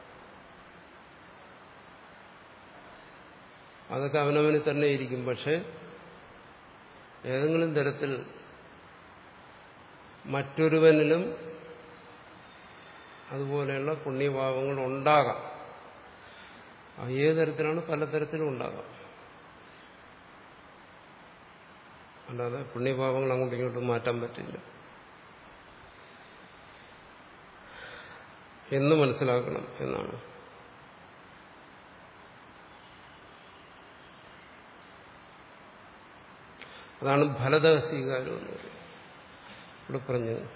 Speaker 2: അതൊക്കെ അവനവന് തന്നെ ഇരിക്കും പക്ഷെ ഏതെങ്കിലും തരത്തിൽ മറ്റൊരുവനിലും അതുപോലെയുള്ള പുണ്യഭാവങ്ങൾ ഉണ്ടാകാം അത് ഏത് തരത്തിലാണ് പലതരത്തിലും ഉണ്ടാകാം അല്ലാതെ പുണ്യഭാവങ്ങൾ അങ്ങോട്ടും ഇങ്ങോട്ടും മാറ്റാൻ പറ്റില്ല എന്ന് മനസ്സിലാക്കണം എന്നാണ് അതാണ് ഫലത സ്വീകാരം എന്ന് പറയുന്നത് ഇവിടെ പറഞ്ഞത്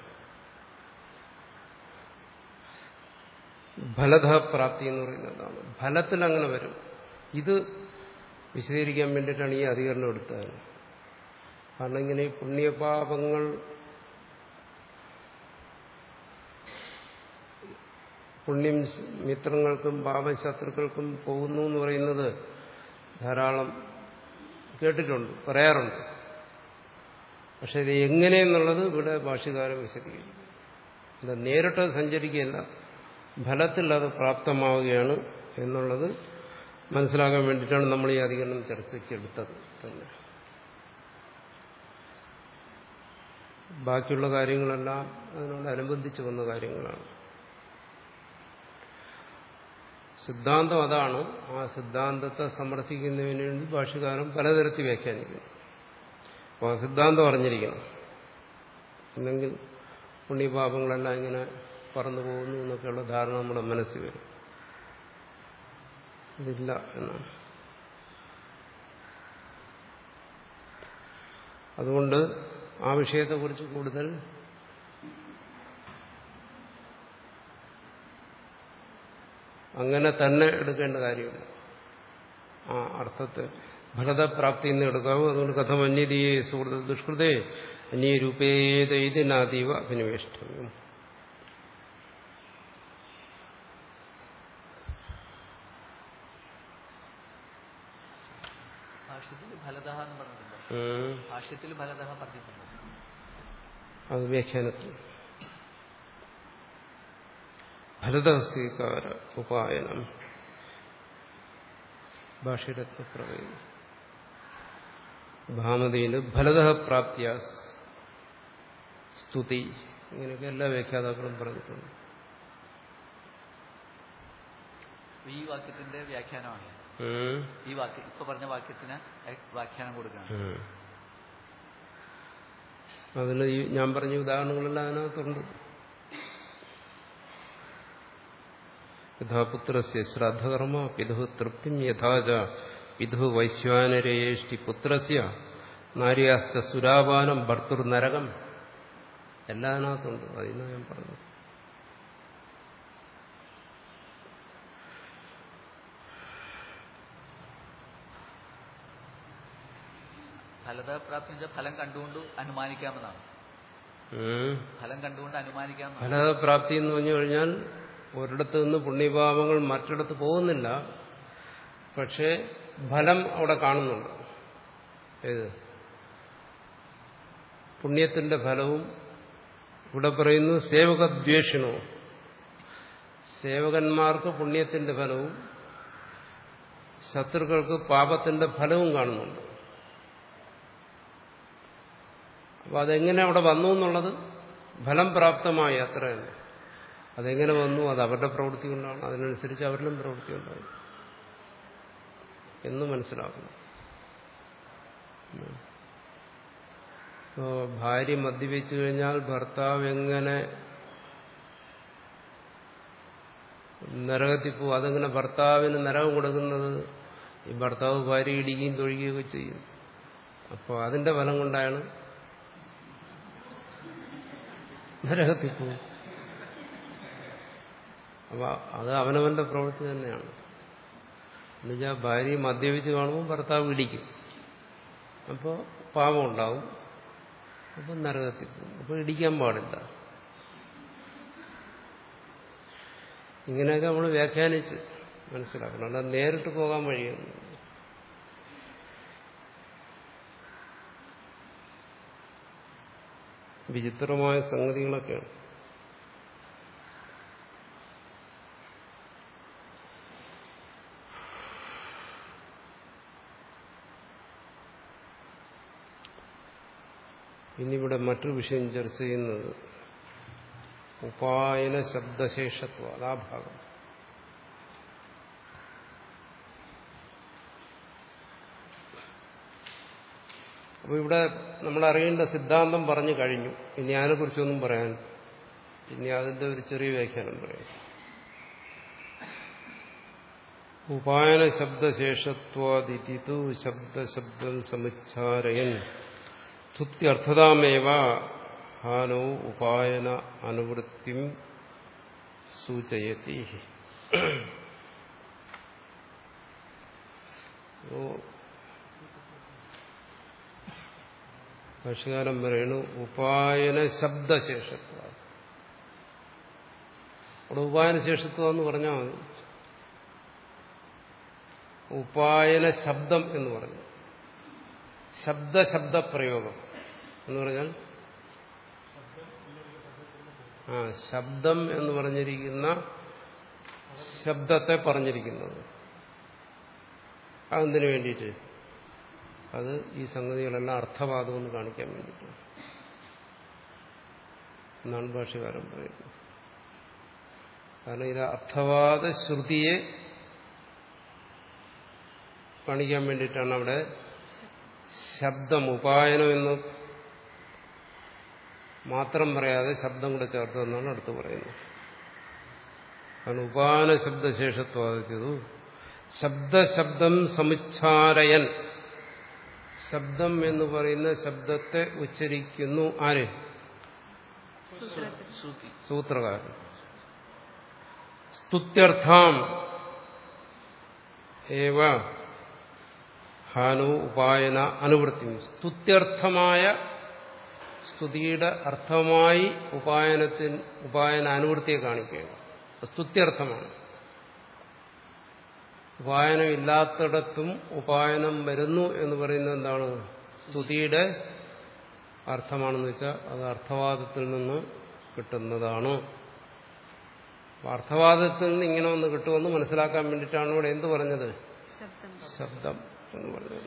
Speaker 2: ഫലതപ്രാപ്തി എന്ന് പറയുന്നതാണ് ഫലത്തിൽ അങ്ങനെ വരും ഇത് വിശദീകരിക്കാൻ വേണ്ടിയിട്ടാണ് ഈ അധികരണം എടുത്തത് കാരണം ഇങ്ങനെ ഈ പുണ്യപാപങ്ങൾ പുണ്യം മിത്രങ്ങൾക്കും പാപശത്രുക്കൾക്കും പോകുന്നു എന്ന് പറയുന്നത് ധാരാളം കേട്ടിട്ടുണ്ട് പറയാറുണ്ട് പക്ഷെ ഇത് എങ്ങനെയെന്നുള്ളത് ഇവിടെ ഭാഷകാരം വിശദീകരിക്കും ഇത് നേരിട്ട് സഞ്ചരിക്കുകയല്ല ഫലത്തിൽ അത് പ്രാപ്തമാവുകയാണ് എന്നുള്ളത് മനസ്സിലാക്കാൻ വേണ്ടിയിട്ടാണ് നമ്മൾ ഈ അധികരണം ചർച്ചയ്ക്ക് എടുത്തത് തന്നെ ബാക്കിയുള്ള കാര്യങ്ങളെല്ലാം അതിനോടനുബന്ധിച്ച് വന്ന കാര്യങ്ങളാണ് സിദ്ധാന്തം അതാണ് ആ സിദ്ധാന്തത്തെ സമർത്ഥിക്കുന്നതിന് വേണ്ടി ഭാഷകാരൻ പലതരത്തിൽ വ്യാഖ്യാനിക്കുന്നു അപ്പോൾ സിദ്ധാന്തം അറിഞ്ഞിരിക്കണം അല്ലെങ്കിൽ പുണ്യപാപങ്ങളെല്ലാം ഇങ്ങനെ പറന്നു പോകുന്നു എന്നൊക്കെയുള്ള ധാരണ നമ്മുടെ മനസ്സിൽ വരും ഇതില്ല എന്നാണ് അതുകൊണ്ട് ആ വിഷയത്തെക്കുറിച്ച് കൂടുതൽ അങ്ങനെ തന്നെ എടുക്കേണ്ട കാര്യമില്ല ആ അർത്ഥത്തെ ഫലതപ്രാപ്തി എന്ന് എടുക്കാവൂ അതുകൊണ്ട് കഥം അന്യതയെ സുഹൃത ദുഷ്കൃതേ അന്യരൂപേത ഇതിനാതീവ അഭിനിവേഷ്ടവ്യം
Speaker 3: ഭാഷ്യത്തിൽ ഫലത എന്ന് പറഞ്ഞിട്ടുണ്ട്
Speaker 2: ഉം.
Speaker 3: ഭാഷ്യത്തിൽ ഫലത പറഞ്ഞിട്ടുണ്ട്
Speaker 2: അത് വ്യാഖ്യാനത്തിൽ ഫലതസ്വീകാര ഉപായനം ഭാഷ്യരത്നപ്രവേദി ഭാമതിയിൽ ഫലത പ്രാപ്തിയ സ്തുതി ഇങ്ങനെയൊക്കെ എല്ലാ വ്യാഖ്യാതാക്കളും പറഞ്ഞിട്ടുണ്ട്
Speaker 3: ഈ വാക്യത്തിന്റെ വ്യാഖ്യാനമാണ്
Speaker 2: ഉം.
Speaker 3: ഈ വാക്യം ഇപ്പൊ പറഞ്ഞ വാക്യത്തിന് എ- വ്യാഖ്യാനം കൊടുക്കുകയാണ്
Speaker 2: ഉം. അതിൽ ഈ ഞാൻ പറഞ്ഞ ഉദാഹരണങ്ങളെല്ലാം അതിനകത്തുണ്ട് യഥാപുത്രസ്യ ശ്രാദ്ധകർമ്മ പിതു തൃപ്തിം യഥാച പിതു വൈശ്വാനരേഷ്ടി പുത്രസ്യ നാര്യാസ്ത സുരാപാനം ഭർത്തൃ നരകം എല്ലാം അതിനകത്തുണ്ട് അതിനാ ഞാൻ പറഞ്ഞു
Speaker 3: ഫലത പ്രാപ്തി എന്ന് വെച്ചാൽ ഫലം കണ്ടുകൊണ്ട് അനുമാനിക്കാമെന്നാണ്
Speaker 2: ഉം.
Speaker 3: ഫലം കണ്ടുകൊണ്ട് അനുമാനിക്കാമെന്നാണ്
Speaker 2: ഫലപ്രാപ്തി എന്ന് പറഞ്ഞു കഴിഞ്ഞാൽ ഒരിടത്ത് നിന്ന് പുണ്യപാപങ്ങൾ മറ്റിടത്ത് പോകുന്നില്ല പക്ഷേ ഫലം അവിടെ കാണുന്നുണ്ട് ഏത് പുണ്യത്തിന്റെ ഫലവും ഇവിടെ പറയുന്നു സേവകദ്വേഷിണവും സേവകന്മാർക്ക് പുണ്യത്തിന്റെ ഫലവും ശത്രുക്കൾക്ക് പാപത്തിന്റെ ഫലവും കാണുന്നുണ്ട് അപ്പൊ അതെങ്ങനെ അവിടെ വന്നു എന്നുള്ളത് ഫലം പ്രാപ്തമായി അത്ര തന്നെ അതെങ്ങനെ വന്നു അത് അവരുടെ പ്രവൃത്തി കൊണ്ടാണ് അതിനനുസരിച്ച് അവരിലും പ്രവൃത്തി ഉണ്ടായി എന്ന് മനസ്സിലാക്കുന്നു ഇപ്പോ ഭാര്യ മദ്യപിച്ചു കഴിഞ്ഞാൽ ഭർത്താവ് എങ്ങനെ നരകത്തിൽ പോകും അതെങ്ങനെ ഭർത്താവിന് നരകം കൊടുക്കുന്നത് ഈ ഭർത്താവ് ഭാര്യ ഇടിക്കുകയും തൊഴിക്കുകയൊക്കെ ചെയ്യും അപ്പോൾ അതിന്റെ ഫലം കൊണ്ടാണ് നരകത്തിൽ പോകും അപ്പൊ അത് അവനവന്റെ പ്രവൃത്തി തന്നെയാണ് എന്നുവെച്ചാൽ ഭാര്യ മദ്യപിച്ച് കാണുമ്പോൾ ഭർത്താവ് ഇടിക്കും അപ്പോൾ പാപം ഉണ്ടാവും അപ്പം നരകത്തിൽ പോകും അപ്പോൾ ഇടിക്കാൻ പാടില്ല ഇങ്ങനെയൊക്കെ നമ്മൾ വ്യാഖ്യാനിച്ച് മനസ്സിലാക്കണം അല്ലാതെ നേരിട്ട് പോകാൻ വഴിയൊന്നും വിചിത്രമായ സംഗതികളൊക്കെയാണ് ഇന്നിവിടെ മറ്റൊരു വിഷയം ചർച്ച ചെയ്യുന്നത് ഉപായന ശബ്ദശേഷത്വം അതാ ഭാഗം അപ്പോൾ ഇവിടെ നമ്മൾ അറിയേണ്ട സിദ്ധാന്തം പറഞ്ഞു കഴിഞ്ഞു ഇനി അതിനെക്കുറിച്ചൊന്നും പറയാൻ ഇനി അതിന്റെ ഒരു ചെറിയ വ്യാഖ്യാനം പറയാം ഉപായന ശബ്ദശേഷത്വാദിതു ശബ്ദശബ്ദം സമുച്ചാരയൻ സ്തുത്യർത്ഥതാമേവ ഹാനോ ഉപായന അനുവൃത്തിം സൂചയതി ഓ ഭാഷകാരം പറയുന്നു ഉപായന ശബ്ദശേഷത്വ അവിടെ ഉപായന ശേഷത്വം എന്ന് പറഞ്ഞാൽ മതി ഉപായന ശബ്ദം എന്ന് പറഞ്ഞു ശബ്ദശബ്ദ പ്രയോഗം എന്ന് പറഞ്ഞാൽ ആ ശബ്ദം എന്ന് പറഞ്ഞിരിക്കുന്ന ശബ്ദത്തെ പറഞ്ഞിരിക്കുന്നത് അതെന്തിനു വേണ്ടിയിട്ട് അത് ഈ സംഗതികളെല്ലാം അർത്ഥവാദമെന്ന് കാണിക്കാൻ വേണ്ടിയിട്ടാണ് എന്നാണ് ഭാഷകാരൻ പറയുന്നത് കാരണം ഇത് അർത്ഥവാദ ശ്രുതിയെ കാണിക്കാൻ വേണ്ടിയിട്ടാണ് അവിടെ ശബ്ദം ഉപായനം എന്ന് മാത്രം പറയാതെ ശബ്ദം കൂടെ ചേർത്തെന്നാണ് അടുത്ത് പറയുന്നത് കാരണം ഉപാന ശബ്ദശേഷത്വാദിച്ചതു ശബ്ദശബ്ദം സമുച്ചാരയൻ ശബ്ദം എന്ന് പറയുന്ന ശബ്ദത്തെ ഉച്ചരിക്കുന്നു ആര്
Speaker 3: ശ്രുതി
Speaker 2: സൂത്രകാരൻ സ്തുത്യർത്ഥാം ഏവ ഹാനു ഉപായന അനുവൃത്തി സ്തുത്യർത്ഥമായ സ്തുതിയുടെ അർത്ഥമായി ഉപായനത്തിൽ ഉപായന അനുവൃത്തിയെ കാണിക്കുകയാണ് സ്തുത്യർത്ഥമാണ് ഉപായനം ഇല്ലാത്തിടത്തും ഉപായനം വരുന്നു എന്ന് പറയുന്നത് എന്താണ് സ്തുതിയുടെ അർത്ഥമാണെന്ന് വെച്ചാൽ അത് അർത്ഥവാദത്തിൽ നിന്ന് കിട്ടുന്നതാണ് അപ്പൊ അർത്ഥവാദത്തിൽ നിന്ന് ഇങ്ങനെ ഒന്ന് കിട്ടുമെന്ന് മനസ്സിലാക്കാൻ വേണ്ടിയിട്ടാണ് ഇവിടെ എന്ത് പറഞ്ഞത്
Speaker 1: ശബ്ദം
Speaker 2: ശബ്ദം എന്ന് പറഞ്ഞത്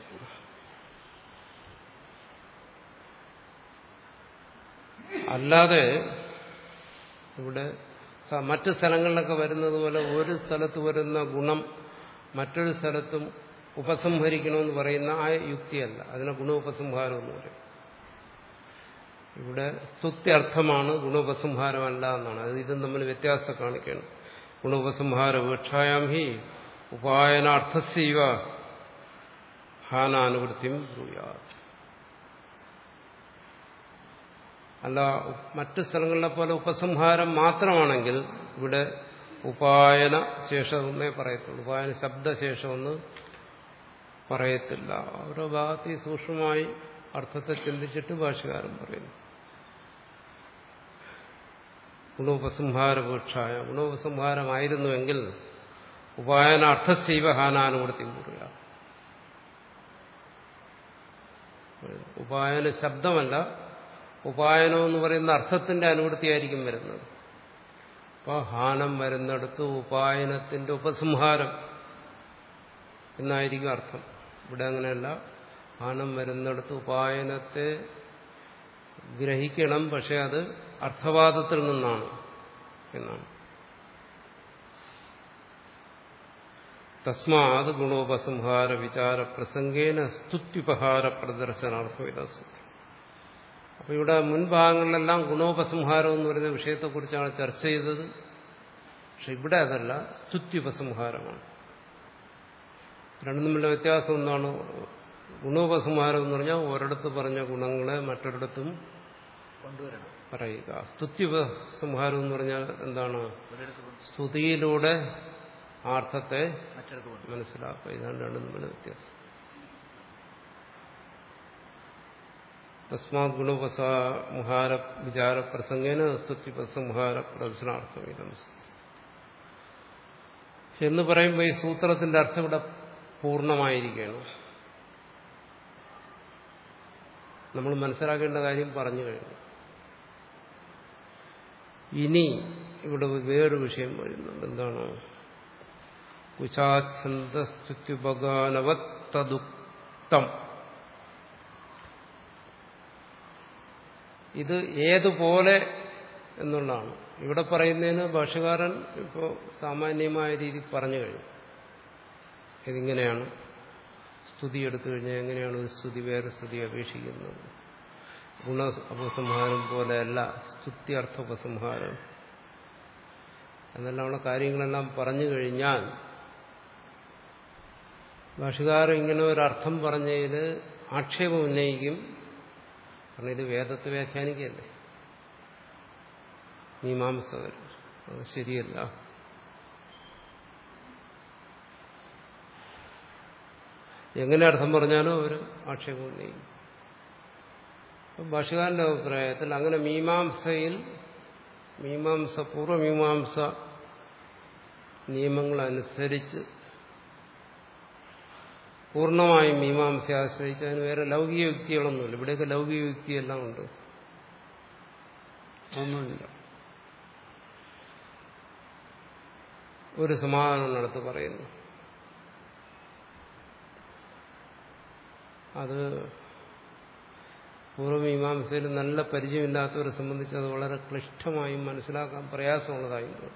Speaker 2: അല്ലാതെ ഇവിടെ സ- മറ്റ് സ്ഥലങ്ങളിലൊക്കെ വരുന്നത് പോലെ ഒരു സ്ഥലത്ത് വരുന്ന ഗുണം മറ്റൊരു സ്ഥലത്തും ഉപസംഹരിക്കണമെന്ന് പറയുന്ന ആ യുക്തിയല്ല അതിനെ ഗുണോപസംഹാരം എന്ന് പറയും ഇവിടെ സ്തുത്യർത്ഥമാണ് ഗുണോപസംഹാരമല്ല എന്നാണ് അത് ഇതും തമ്മിൽ വ്യത്യാസത്തെ കാണിക്കണം ഗുണോപസംഹാര വീക്ഷായാം ഹി ഉപായനാർത്ഥസ്യവ ഹാനാനുവൃത്തിയും ബ്രൂയാത് അല്ല മറ്റു സ്ഥലങ്ങളിലെ പോലെ ഉപസംഹാരം മാത്രമാണെങ്കിൽ ഇവിടെ ഉപായന ശേഷമെന്നേ പറയത്തുള്ളൂ ഉപായന ശബ്ദശേഷമെന്ന് പറയത്തില്ല ഓരോ ഭാഗത്ത് സൂക്ഷ്മമായി അർത്ഥത്തെ ചിന്തിച്ചിട്ട് ഭാഷകാരൻ പറയുന്നു ഗുണോപസംഹാര വീക്ഷായ ഗുണോപസംഹാരമായിരുന്നുവെങ്കിൽ ഉപായന അർത്ഥശൈവ ഹാനാനുവൃത്തി കൂടുക ഉപായന ശബ്ദമല്ല ഉപായനം എന്ന് പറയുന്ന അർത്ഥത്തിന്റെ അനുവൃത്തിയായിരിക്കും വരുന്നത് അപ്പോൾ ഹാനം വരുന്നിടത്ത് ഉപായനത്തിന്റെ ഉപസംഹാരം എന്നായിരിക്കും അർത്ഥം ഇവിടെ അങ്ങനെയല്ല ഹാനം വരുന്നിടത്ത് ഉപായനത്തെ ഗ്രഹിക്കണം പക്ഷെ അത് അർത്ഥവാദത്തിൽ നിന്നാണ് എന്നാണ് തസ്മാത് ഗുണോപസംഹാര വിചാര പ്രസംഗേന സ്തുത്യുപഹാര പ്രദർശനാർത്ഥം ഇതാ സൂത്രം അപ്പൊ ഇവിടെ മുൻഭാഗങ്ങളിലെല്ലാം ഗുണോപസംഹാരം എന്ന് പറയുന്ന വിഷയത്തെക്കുറിച്ചാണ് ചർച്ച ചെയ്തത് പക്ഷെ ഇവിടെ അതല്ല സ്തുത്യുപസംഹാരമാണ് രണ്ടും തമ്മിലുള്ള വ്യത്യാസം എന്താണ് ഗുണോപസംഹാരം എന്ന് പറഞ്ഞാൽ ഒരിടത്ത് പറഞ്ഞ ഗുണങ്ങളെ മറ്റൊരിടത്തും
Speaker 3: കൊണ്ടുവരണം
Speaker 2: പറയുക സ്തുത്യുപസംഹാരം എന്ന് പറഞ്ഞാൽ എന്താണ്
Speaker 3: ഒരിടത്ത് കൊണ്ട്
Speaker 2: സ്തുതിയിലൂടെ ആ അർത്ഥത്തെ
Speaker 3: മറ്റിടത്ത് കൊണ്ട്
Speaker 2: മനസ്സിലാക്കുക ഇതാണ് രണ്ടും തമ്മിലുള്ള വ്യത്യാസം തസ്മാത് ഗുണോപസംഹാര വിചാര പ്രസംഗേന സ്തുത്യുപസംഹാര പ്രദർശനാർത്ഥം ഇതം എന്ന് പറയുമ്പോൾ ഈ സൂത്രത്തിന്റെ അർത്ഥം ഇവിടെ പൂർണ്ണമായിരിക്കുകയാണ് നമ്മൾ മനസ്സിലാക്കേണ്ട കാര്യം പറഞ്ഞു കഴിഞ്ഞു ഇനി ഇവിടെ വേറൊരു വിഷയം വരുന്നുണ്ട് എന്താണ് കുശാച്ഛന്ദസ്തുത്യുപഗാനവത്തതുക്തം ഇത് ഏതുപോലെ എന്നുള്ളതാണ് ഇവിടെ പറയുന്നതിന് ഭാഷകാരൻ ഇപ്പോൾ സാമാന്യമായ രീതി പറഞ്ഞു കഴിഞ്ഞു ഇതിങ്ങനെയാണ് സ്തുതി എടുത്തു കഴിഞ്ഞാൽ എങ്ങനെയാണ് ഒരു സ്തുതി വേറെ സ്തുതി അപേക്ഷിക്കുന്നത് ഗുണ ഉപസംഹാരം പോലെയല്ല സ്തുതി അർത്ഥോപസംഹാരം എന്നെല്ലാമുള്ള കാര്യങ്ങളെല്ലാം പറഞ്ഞു കഴിഞ്ഞാൽ ഭാഷകാരൻ ഇങ്ങനെ ഒരു അർത്ഥം പറഞ്ഞതിൽ ആക്ഷേപം ഉന്നയിക്കും കാരണം ഇത് വേദത്തെ വ്യാഖ്യാനിക്കല്ലേ മീമാംസകർ അത് ശരിയല്ല എങ്ങനെ അർത്ഥം പറഞ്ഞാലും അവർ ആക്ഷേപം ഉന്നയിക്കും അപ്പം ഭാഷകാരന്റെ അഭിപ്രായത്തിൽ അങ്ങനെ മീമാംസയിൽ മീമാംസ പൂർവമീമാംസ നിയമങ്ങളനുസരിച്ച് പൂർണ്ണമായും മീമാംസ ആശ്രയിച്ച് അതിന് വേറെ ലൗകിക യുക്തികളൊന്നുമില്ല ഇവിടെയൊക്കെ ലൗകിക യുക്തിയെല്ലാം ഉണ്ട് ഒന്നുമില്ല ഒരു സമാധാനം നടത്തി പറയുന്നു അത് പൂർവ്വമീമാംസയിൽ നല്ല പരിചയമില്ലാത്തവരെ സംബന്ധിച്ച് അത് വളരെ ക്ലിഷ്ടമായും മനസ്സിലാക്കാൻ പ്രയാസമുള്ളതായും തോന്നും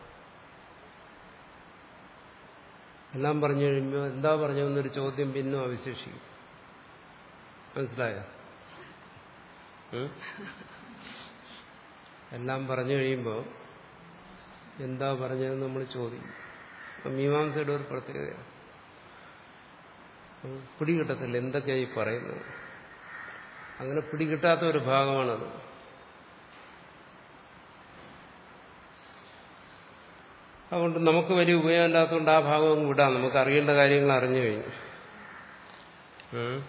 Speaker 2: എല്ലാം പറഞ്ഞു കഴിയുമ്പോൾ എന്താ പറഞ്ഞതെന്നൊരു ചോദ്യം പിന്നും അവശേഷിക്കും മനസ്സിലായോ ഉം? എല്ലാം പറഞ്ഞു കഴിയുമ്പോൾ എന്താ പറഞ്ഞതെന്ന് നമ്മൾ ചോദിക്കും അപ്പം മീമാംസയുടെ ഒരു പ്രത്യേകതയാണ് ഉം, പിടികിട്ടത്തില്ല എന്തൊക്കെയായി പറയുന്നത് അങ്ങനെ പിടികിട്ടാത്ത ഒരു ഭാഗമാണത് അതുകൊണ്ട് നമുക്ക് വലിയ ഉപയോഗമില്ലാത്തതുകൊണ്ട് ആ ഭാഗം അങ്ങ് വിടാം നമുക്ക് അറിയേണ്ട കാര്യങ്ങൾ അറിഞ്ഞു കഴിഞ്ഞു ഉം.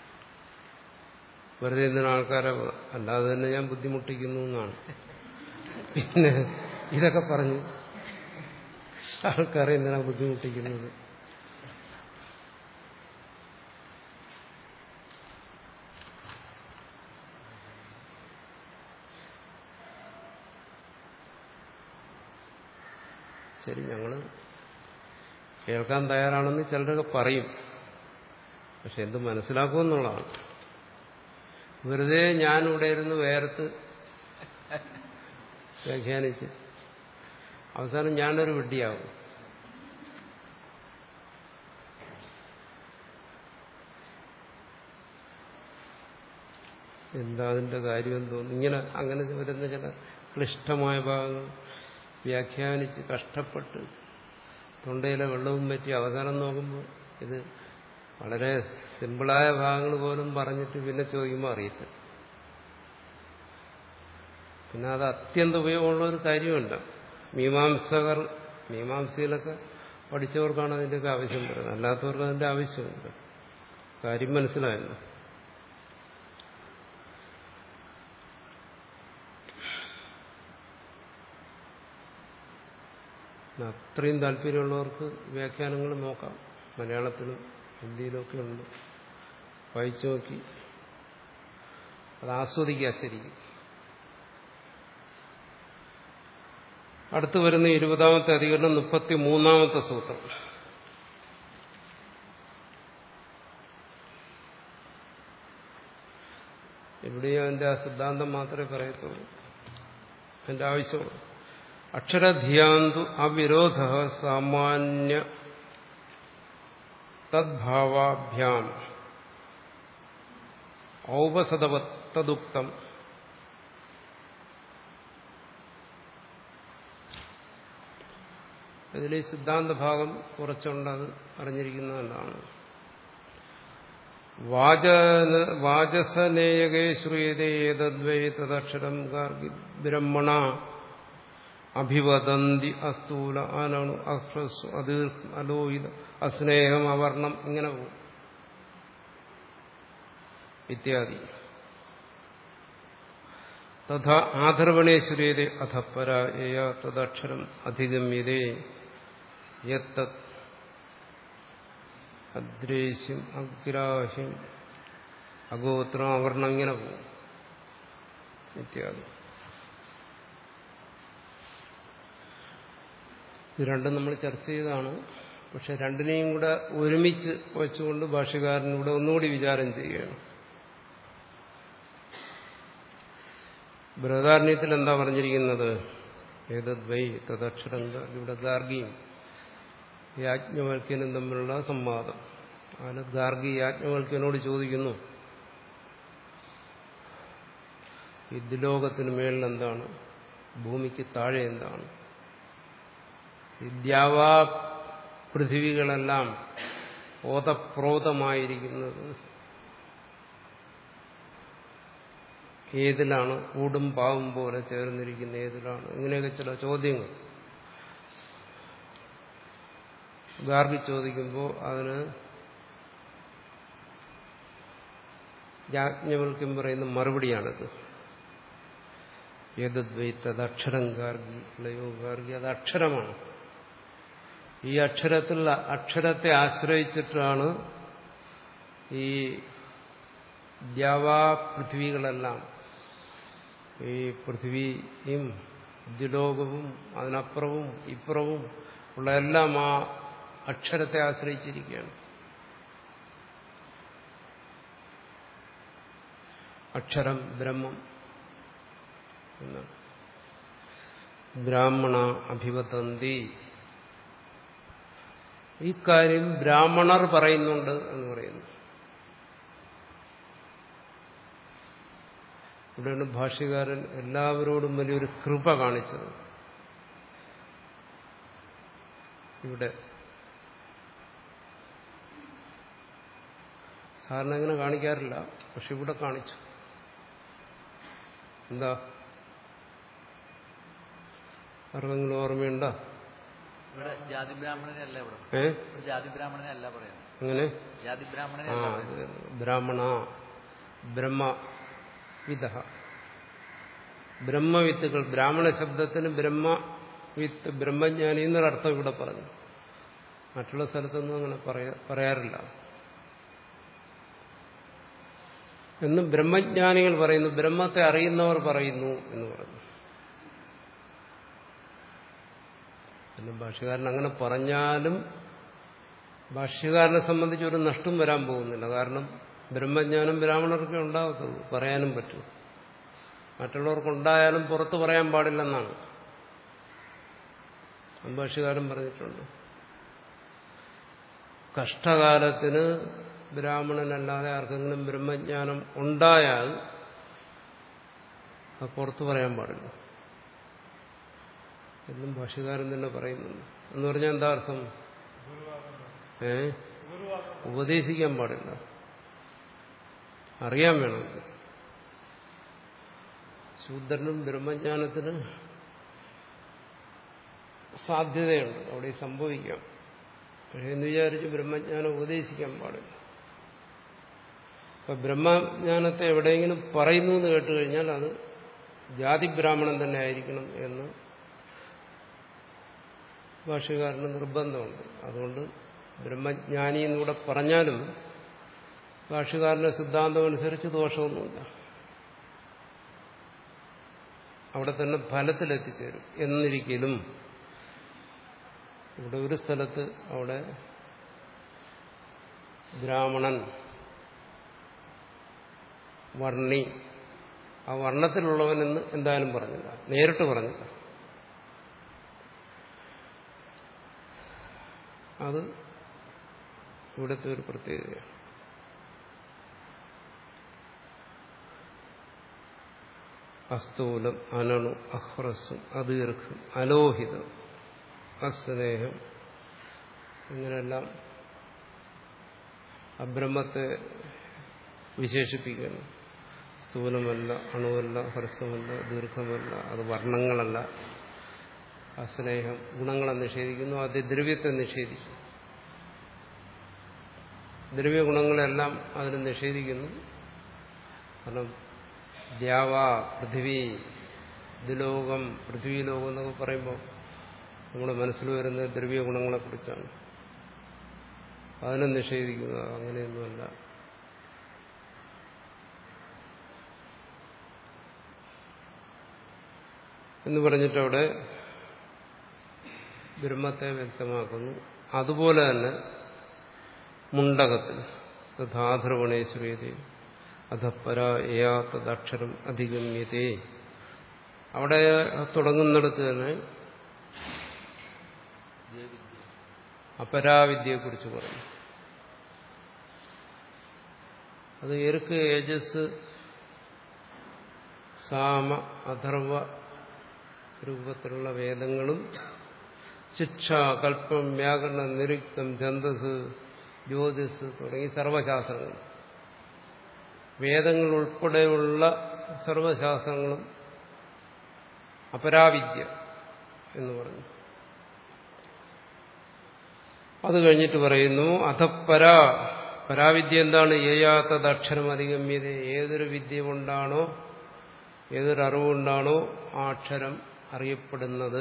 Speaker 2: വെറുതെ എന്തിനാ ആൾക്കാരെ അല്ലാതെ തന്നെ ഞാൻ ബുദ്ധിമുട്ടിക്കുന്നു എന്നാണ് പിന്നെ ഇതൊക്കെ പറഞ്ഞു ആൾക്കാരെ എന്തിനാ ബുദ്ധിമുട്ടിക്കുന്നത് ശരി ഞങ്ങൾ കേൾക്കാൻ തയ്യാറാണെന്ന് ചിലരൊക്കെ പറയും പക്ഷെ എന്ത് മനസ്സിലാക്കുമെന്നുള്ളതാണ് വെറുതെ ഞാനിവിടെ ഇരുന്ന് വേർത്ത് വ്യാഖ്യാനിച്ച് അവസാനം ഞാനൊരു വിഡ്ഢിയാവും എന്താ അതിന്റെ കാര്യം എന്തോന്നു ഇങ്ങനെ അങ്ങനെ വരുന്ന ചില ക്ലിഷ്ടമായ ഭാഗങ്ങൾ വ്യാഖ്യാനിച്ച് കഷ്ടപ്പെട്ട് തൊണ്ടയിലെ വെള്ളവും പറ്റി അവസാനം നോക്കുമ്പോൾ ഇത് വളരെ സിമ്പിളായ ഭാഗങ്ങൾ പോലും പറഞ്ഞിട്ട് പിന്നെ ചോദിക്കുമ്പോൾ അറിയത്തില്ല പിന്നെ അത് അത്യന്തം ഉപയോഗമുള്ള ഒരു കാര്യമല്ല മീമാംസകർ മീമാംസയിലൊക്കെ പഠിച്ചവർക്കാണ് അതിൻ്റെയൊക്കെ ആവശ്യം വരുന്നത് അല്ലാത്തവർക്ക് അതിൻ്റെ ആവശ്യമുണ്ട് കാര്യം മനസ്സിലായല്ലോ അത്രയും താല്പര്യമുള്ളവർക്ക് വ്യാഖ്യാനങ്ങൾ നോക്കാം മലയാളത്തിലും ഹിന്ദിയിലൊക്കെ ഉണ്ട് വായിച്ചു നോക്കി അത് ആസ്വദിക്കുക ശരിക്കും അടുത്തു വരുന്ന ഇരുപതാമത്തെ അധികരണം മുപ്പത്തി മൂന്നാമത്തെ സൂത്രം ഇവിടെ അതിന്റെ ആ സിദ്ധാന്തം മാത്രമേ പറയത്തുള്ളൂ അതിന്റെ ആവശ്യമുള്ളൂ അക്ഷരധ്യാന്തു അവിരോധ സാമാന്യ തദ്ഭാവാഭ്യാം ഔപസദവത് തദുക്തം ഇതിൽ ഈ സിദ്ധാന്ത ഭാഗം കുറച്ചുണ്ട് അത് അറിഞ്ഞിരിക്കുന്നതാണ് വാചസനേയകേ ശ്രൂയതേ ഏതദ്വൈ തദക്ഷരം ഗാർഗി ബ്രഹ്മണ അഭിവദന്തി അസ്തൂല അനണു അഹ്രസ്വ അതീർ അലോഹിത അസ്നേഹം അവർണം ഇങ്ങനെ പോകും ഇത്യാദി തഥാ ആധർവണേ ശ്രീയതേ അധപ്പര ഏയ തദക്ഷരം അധിഗമ്യതേ യത്തത് അദ്രേശ്യം അഗ്രാഹ്യം അഗോത്രം അവർണം ഇങ്ങനെ പോകും ഇത്യാദി ഇത് രണ്ടും നമ്മൾ ചർച്ച ചെയ്തതാണ് പക്ഷെ രണ്ടിനെയും കൂടെ ഒരുമിച്ച് വെച്ചുകൊണ്ട് ഭാഷകാരനിവിടെ ഒന്നുകൂടി വിചാരം ചെയ്യുകയാണ് ബൃഹദാരണ്യത്തിൽ എന്താ പറഞ്ഞിരിക്കുന്നത് ഏതദ്വൈ തദക്ഷരം ഇവിടെ ഗാർഗിയും യാജ്ഞവൽക്യനും തമ്മിലുള്ള സംവാദം അതിന് ഗാർഗി യാജ്ഞവൽക്യനോട് ചോദിക്കുന്നു ഈ ദിലോകത്തിന് മേളിൽ എന്താണ് ഭൂമിക്ക് താഴെ എന്താണ് വിദ്യാവാ പൃഥിവികളെല്ലാം ഓതപ്രോതമായിരിക്കുന്നത് ഏതിലാണ് കൂടും പാവും പോലെ ചേർന്നിരിക്കുന്ന ഏതിലാണ് ഇങ്ങനെയൊക്കെ ചില ചോദ്യങ്ങൾ ഗാർഗി ചോദിക്കുമ്പോൾ അതിന് യാജ്ഞവൽക്കം പറയുന്ന മറുപടിയാണിത് ഏതദ്വൈത്തത് അക്ഷരം ഗാർഗി ലയോ ഗാർഗി അത് അക്ഷരമാണ് ഈ അക്ഷരത്തിൽ അക്ഷരത്തെ ആശ്രയിച്ചിട്ടാണ് ഈ ദ്യാവാ പൃഥ്വികളെല്ലാം ഈ പൃഥ്വിയും ദ്വിലോകവും അതിനപ്പുറവും ഇപ്പുറവും ഉള്ള എല്ലാം ആ അക്ഷരത്തെ ആശ്രയിച്ചിരിക്കുകയാണ് അക്ഷരം ബ്രഹ്മം എന്നാണ് ബ്രാഹ്മണ അഭിവദന്തി ഈ കാര്യം ബ്രാഹ്മണർ പറയുന്നുണ്ട് എന്ന് പറയുന്നു ഇവിടെയാണ് ഭാഷ്യകാരൻ എല്ലാവരോടും വലിയൊരു കൃപ കാണിച്ചത് ഇവിടെ സാറിന് അങ്ങനെ കാണിക്കാറില്ല പക്ഷെ ഇവിടെ കാണിച്ചു എന്താ ആർക്കെങ്കിലും ഓർമ്മയുണ്ടോ
Speaker 3: ഇവിടെ ജാതി ബ്രാഹ്മണനെ അല്ല ഇവിടെ
Speaker 2: ഏ
Speaker 3: ഇവിടെ ജാതി ബ്രാഹ്മണനെ അല്ല പറയുന്നത്
Speaker 2: അങ്ങനെ
Speaker 3: ജാതി ബ്രാഹ്മണനെ
Speaker 2: ആ
Speaker 3: അല്ല
Speaker 2: അത്
Speaker 3: പറയുന്നത്
Speaker 2: ബ്രാഹ്മണ ബ്രഹ്മവിദ ബ്രഹ്മവിത്തുകൾ ബ്രാഹ്മണ ശബ്ദത്തിന് ബ്രഹ്മവിത്ത് ബ്രഹ്മജ്ഞാനി എന്നൊരർത്ഥം ഇവിടെ പറഞ്ഞു മറ്റുള്ള സ്ഥലത്തൊന്നും അങ്ങനെ പറയാ- പറയാറില്ല എന്നും ബ്രഹ്മജ്ഞാനികൾ പറയുന്നു ബ്രഹ്മത്തെ അറിയുന്നവർ പറയുന്നു എന്ന് പറഞ്ഞു പിന്നെ ഭാഷ്യകാരൻ അങ്ങനെ പറഞ്ഞാലും ഭാഷ്യകാരനെ സംബന്ധിച്ച് ഒരു നഷ്ടം വരാൻ പോകുന്നില്ല കാരണം ബ്രഹ്മജ്ഞാനം ബ്രാഹ്മണർക്ക് ഉണ്ടാകത്തുള്ളൂ പറയാനും പറ്റും മറ്റുള്ളവർക്കുണ്ടായാലും പുറത്ത് പറയാൻ പാടില്ലെന്നാണ് അത് ഭാഷ്യകാരൻ പറഞ്ഞിട്ടുണ്ട് കഷ്ടകാലത്തിന് ബ്രാഹ്മണനല്ലാതെ ആർക്കെങ്കിലും ബ്രഹ്മജ്ഞാനം ഉണ്ടായാൽ അത് പുറത്തു പറയാൻ പാടില്ല എന്നും ഭാഷകാരൻ തന്നെ പറയുന്നുണ്ട് എന്ന് പറഞ്ഞാൽ എന്താ അർത്ഥം ഏ ഉപദേശിക്കാൻ പാടില്ല അറിയാൻ വേണം ശൂദ്രനും ബ്രഹ്മജ്ഞാനത്തിന് സാധ്യതയുണ്ട് അവിടെ സംഭവിക്കാം പക്ഷെ എന്ന് വിചാരിച്ച് ബ്രഹ്മജ്ഞാനം ഉപദേശിക്കാൻ പാടില്ല അപ്പൊ ബ്രഹ്മജ്ഞാനത്തെ എവിടെയെങ്കിലും പറയുന്നു എന്ന് കേട്ട് കഴിഞ്ഞാൽ അത് ജാതി ബ്രാഹ്മണൻ തന്നെ ആയിരിക്കണം എന്ന് ഭാഷകാരന് നിർബന്ധമുണ്ട് അതുകൊണ്ട് ബ്രഹ്മജ്ഞാനി എന്നിവിടെ പറഞ്ഞാലും ഭാഷകാരന്റെ സിദ്ധാന്തം അനുസരിച്ച് ദോഷമൊന്നുമില്ല അവിടെ തന്നെ ഫലത്തിലെത്തിച്ചേരും എന്നിരിക്കലും ഇവിടെ ഒരു സ്ഥലത്ത് അവിടെ ബ്രാഹ്മണൻ വർണ്ണി ആ വർണ്ണത്തിലുള്ളവനെന്ന് എന്തായാലും പറഞ്ഞില്ല നേരിട്ട് പറഞ്ഞില്ല അത് ഇവിടുത്തെ ഒരു പ്രത്യേകതയാണ് അസ്തൂലം അനണു അഹ്രസ്സും അതീർഘം അലോഹിതം അസ്നേഹം ഇങ്ങനെല്ലാം അബ്രഹ്മത്തെ വിശേഷിപ്പിക്കുന്നു സ്ഥൂലമല്ല അണുവല്ല ഹ്രസ്വമല്ല ദീർഘമല്ല അത് വർണ്ണങ്ങളല്ല അസ്നേഹം ഗുണങ്ങളെ നിഷേധിക്കുന്നു അത് ദ്രവ്യത്തെ നിഷേധിക്കുന്നു ദ്രവ്യഗുണങ്ങളെല്ലാം അതിന് നിഷേധിക്കുന്നു കാരണം ദ്യാവ പൃഥിവി ദുലോകം പൃഥ്വിലോകം എന്നൊക്കെ പറയുമ്പോൾ നമ്മുടെ മനസ്സിൽ വരുന്ന ദ്രവ്യ ഗുണങ്ങളെക്കുറിച്ചാണ് അതിനെ നിഷേധിക്കുക അങ്ങനെയൊന്നുമല്ല എന്ന് പറഞ്ഞിട്ട് അവിടെ ബ്രഹ്മത്തെ വ്യക്തമാക്കുന്നു അതുപോലെ തന്നെ മുണ്ടകത്തിൽ തഥാധർവണേശ്വരീതി അധപ്പര ഏയാത്തദക്ഷരം അധിഗമ്യതേ അവിടെ തുടങ്ങുന്നിടത്ത് തന്നെ
Speaker 3: ജയവിദ്യ
Speaker 2: അപരാവിദ്യയെക്കുറിച്ച് പറഞ്ഞു അത് എർക്ക് ഏജസ് സാമ അഥർവ രൂപത്തിലുള്ള വേദങ്ങളും ശിക്ഷ കൽപ്പം വ്യാകരണം നിരുക്തം ഛന്ദസ് ജ്യോതിസ് തുടങ്ങി സർവശാസ്ത്രങ്ങൾ വേദങ്ങൾ ഉൾപ്പെടെയുള്ള സർവശാസ്ത്രങ്ങളും അപരാവിദ്യ എന്ന് പറഞ്ഞു അത് കഴിഞ്ഞിട്ട് പറയുന്നു അധപ്പര പരാവിദ്യ എന്താണ് ഏയാത്തത് അക്ഷരം അധിഗമ്യത ഏതൊരു വിദ്യ കൊണ്ടാണോ ഏതൊരു അറിവുകൊണ്ടാണോ ആ അക്ഷരം അറിയപ്പെടുന്നത്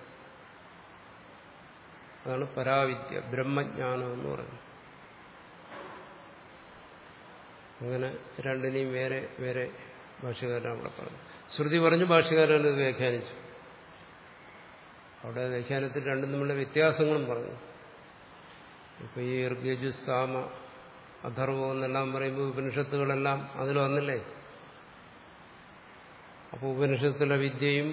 Speaker 2: അതാണ് പരാവിദ്യ ബ്രഹ്മജ്ഞാനം എന്ന് പറയുന്നത് അങ്ങനെ രണ്ടിനെയും വേറെ വേറെ ഭാഷകാരൻ അവിടെ പറഞ്ഞു ശ്രുതി പറഞ്ഞു ഭാഷകാരൻ ഇത് വ്യാഖ്യാനിച്ചു അവിടെ വ്യാഖ്യാനത്തിൽ രണ്ടും തമ്മിലുള്ള വ്യത്യാസങ്ങളും പറഞ്ഞു ഇപ്പൊ ഈ ഋഗ്യജു സാമ അഥർവം എന്നെല്ലാം പറയുമ്പോൾ ഉപനിഷത്തുകളെല്ലാം അതിൽ വന്നില്ലേ അപ്പോൾ ഉപനിഷത്തിലെ വിദ്യയും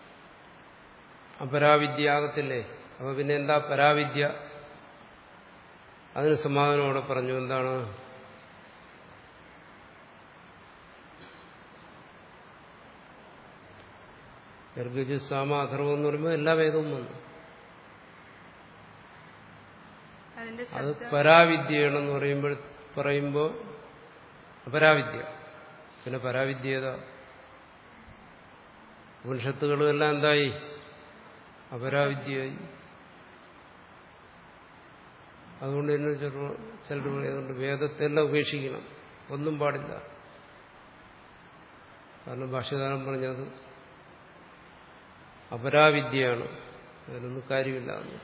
Speaker 2: അപരാവിദ്യയാകത്തില്ലേ അപ്പൊ പിന്നെ എന്താ പരാവിദ്യ അതിന് സമാധാനം അവിടെ പറഞ്ഞു എന്താണ് ഋഗ്യജു സാമ അഥർവം എന്ന് പറയുമ്പോൾ എല്ലാ വേദവും വന്നു
Speaker 1: അതിന്റെ
Speaker 2: അത്
Speaker 1: ശബ്ദം
Speaker 2: പരാവിദ്യയാണെന്ന് പറയുമ്പോൾ പറയുമ്പോൾ അപരാവിദ്യ പിന്നെ പരാവിദ്യത ഉപനിഷത്തുകളും എല്ലാം എന്തായി അപരാവിദ്യയായി അതുകൊണ്ട് തന്നെ ചിലർ ചിലർ പറയുന്നുണ്ട് വേദത്തെ എല്ലാം ഉപേക്ഷിക്കണം ഒന്നും പാടില്ല കാരണം ഭാഷ്യകാലം പറഞ്ഞത് അപരാവിദ്യയാണ് അതിനൊന്നും കാര്യമില്ല എന്ന്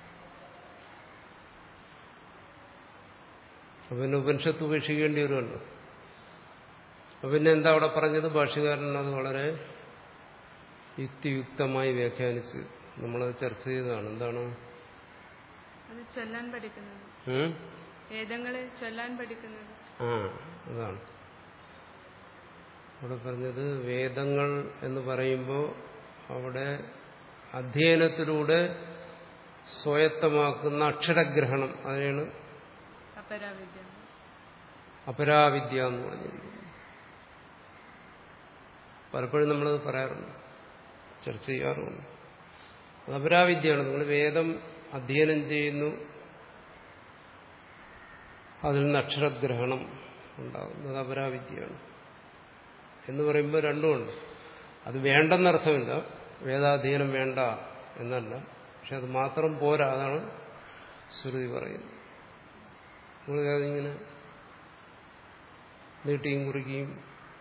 Speaker 2: അപ്പൊ പിന്നെ ഉപനിഷത്ത് ഉപേക്ഷിക്കേണ്ടി വരുമല്ലോ അപ്പൊ പിന്നെ എന്താ അവിടെ പറഞ്ഞത് ഭാഷ്യകാരൻ അത് വളരെ യുക്തിയുക്തമായി വ്യാഖ്യാനിച്ച് നമ്മളത് ചർച്ച ചെയ്തതാണ് എന്താണ്
Speaker 1: അത് ചൊല്ലാൻ പഠിക്കുന്നത്
Speaker 2: ഉം?
Speaker 1: വേദങ്ങളെ ചൊല്ലാൻ പഠിക്കുന്നത്
Speaker 2: ആ അതാണ് അവിടെ പറഞ്ഞത് വേദങ്ങൾ എന്ന് പറയുമ്പോൾ അവിടെ അധ്യയനത്തിലൂടെ സ്വായത്തമാക്കുന്ന അക്ഷരഗ്രഹണം അതിനാണ്
Speaker 1: അപരാവിദ്യ
Speaker 2: അപരാവിദ്യ എന്ന് പറഞ്ഞിരിക്കുന്നത് പലപ്പോഴും നമ്മളത് പറയാറുണ്ട് ചർച്ച ചെയ്യാറുമുണ്ട് അത് അപരാവിദ്യയാണ് നിങ്ങൾ വേദം അധ്യയനം ചെയ്യുന്നു അതിൽ നിന്ന് അക്ഷരഗ്രഹണം ഉണ്ടാകുന്നത് അപരാവിദ്യയാണ് എന്ന് പറയുമ്പോൾ രണ്ടുമുണ്ട് അത് വേണ്ടെന്നർത്ഥമില്ല വേദാധ്യയനം വേണ്ട എന്നല്ല പക്ഷെ അത് മാത്രം പോരാ അതാണ് ശ്രുതി പറയുന്നത് നിങ്ങൾ അതിങ്ങനെ നീട്ടിയും കുറിക്കുകയും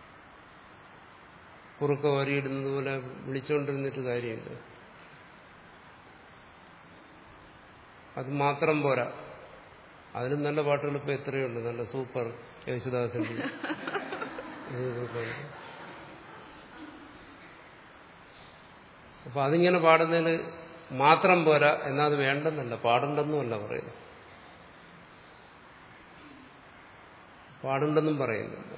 Speaker 2: കുറുക്ക വരിയിടുന്നത് പോലെ വിളിച്ചുകൊണ്ടിരുന്നിട്ട് കാര്യമില്ല അത് മാത്രം പോരാ അതിനും നല്ല പാട്ടുകൾ ഇപ്പൊ എത്രയുണ്ട് നല്ല സൂപ്പർ യേശുദാസിന്റെ ഇത് ഇതൊക്കെ ഉണ്ട്. അപ്പൊ അതിങ്ങനെ പാടുന്നതിന് മാത്രം പോരാ എന്നാൽ അത് വേണ്ടെന്നല്ല പാടണ്ടെന്നുമല്ല പറയുന്നത് പാടുണ്ടെന്നും പറയുന്നില്ല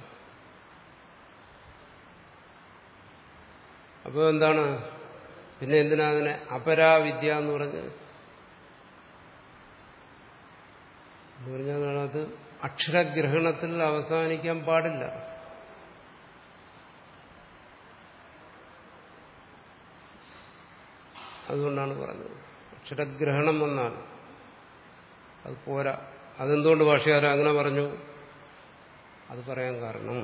Speaker 2: അപ്പോൾ എന്താണ് പിന്നെ എന്തിനാ അതിനെ അപരാവിദ്യ എന്ന് പറഞ്ഞ് എന്ന് പറഞ്ഞാൽ അത് അക്ഷരഗ്രഹണത്തിൽ അവസാനിക്കാൻ പാടില്ല അതുകൊണ്ടാണ് പറഞ്ഞത് അക്ഷരഗ്രഹണം വന്നാൽ അത് പോരാ അതെന്തുകൊണ്ട് ഭാഷകാരൻ അങ്ങനെ പറഞ്ഞു അത് പറയാൻ കാരണം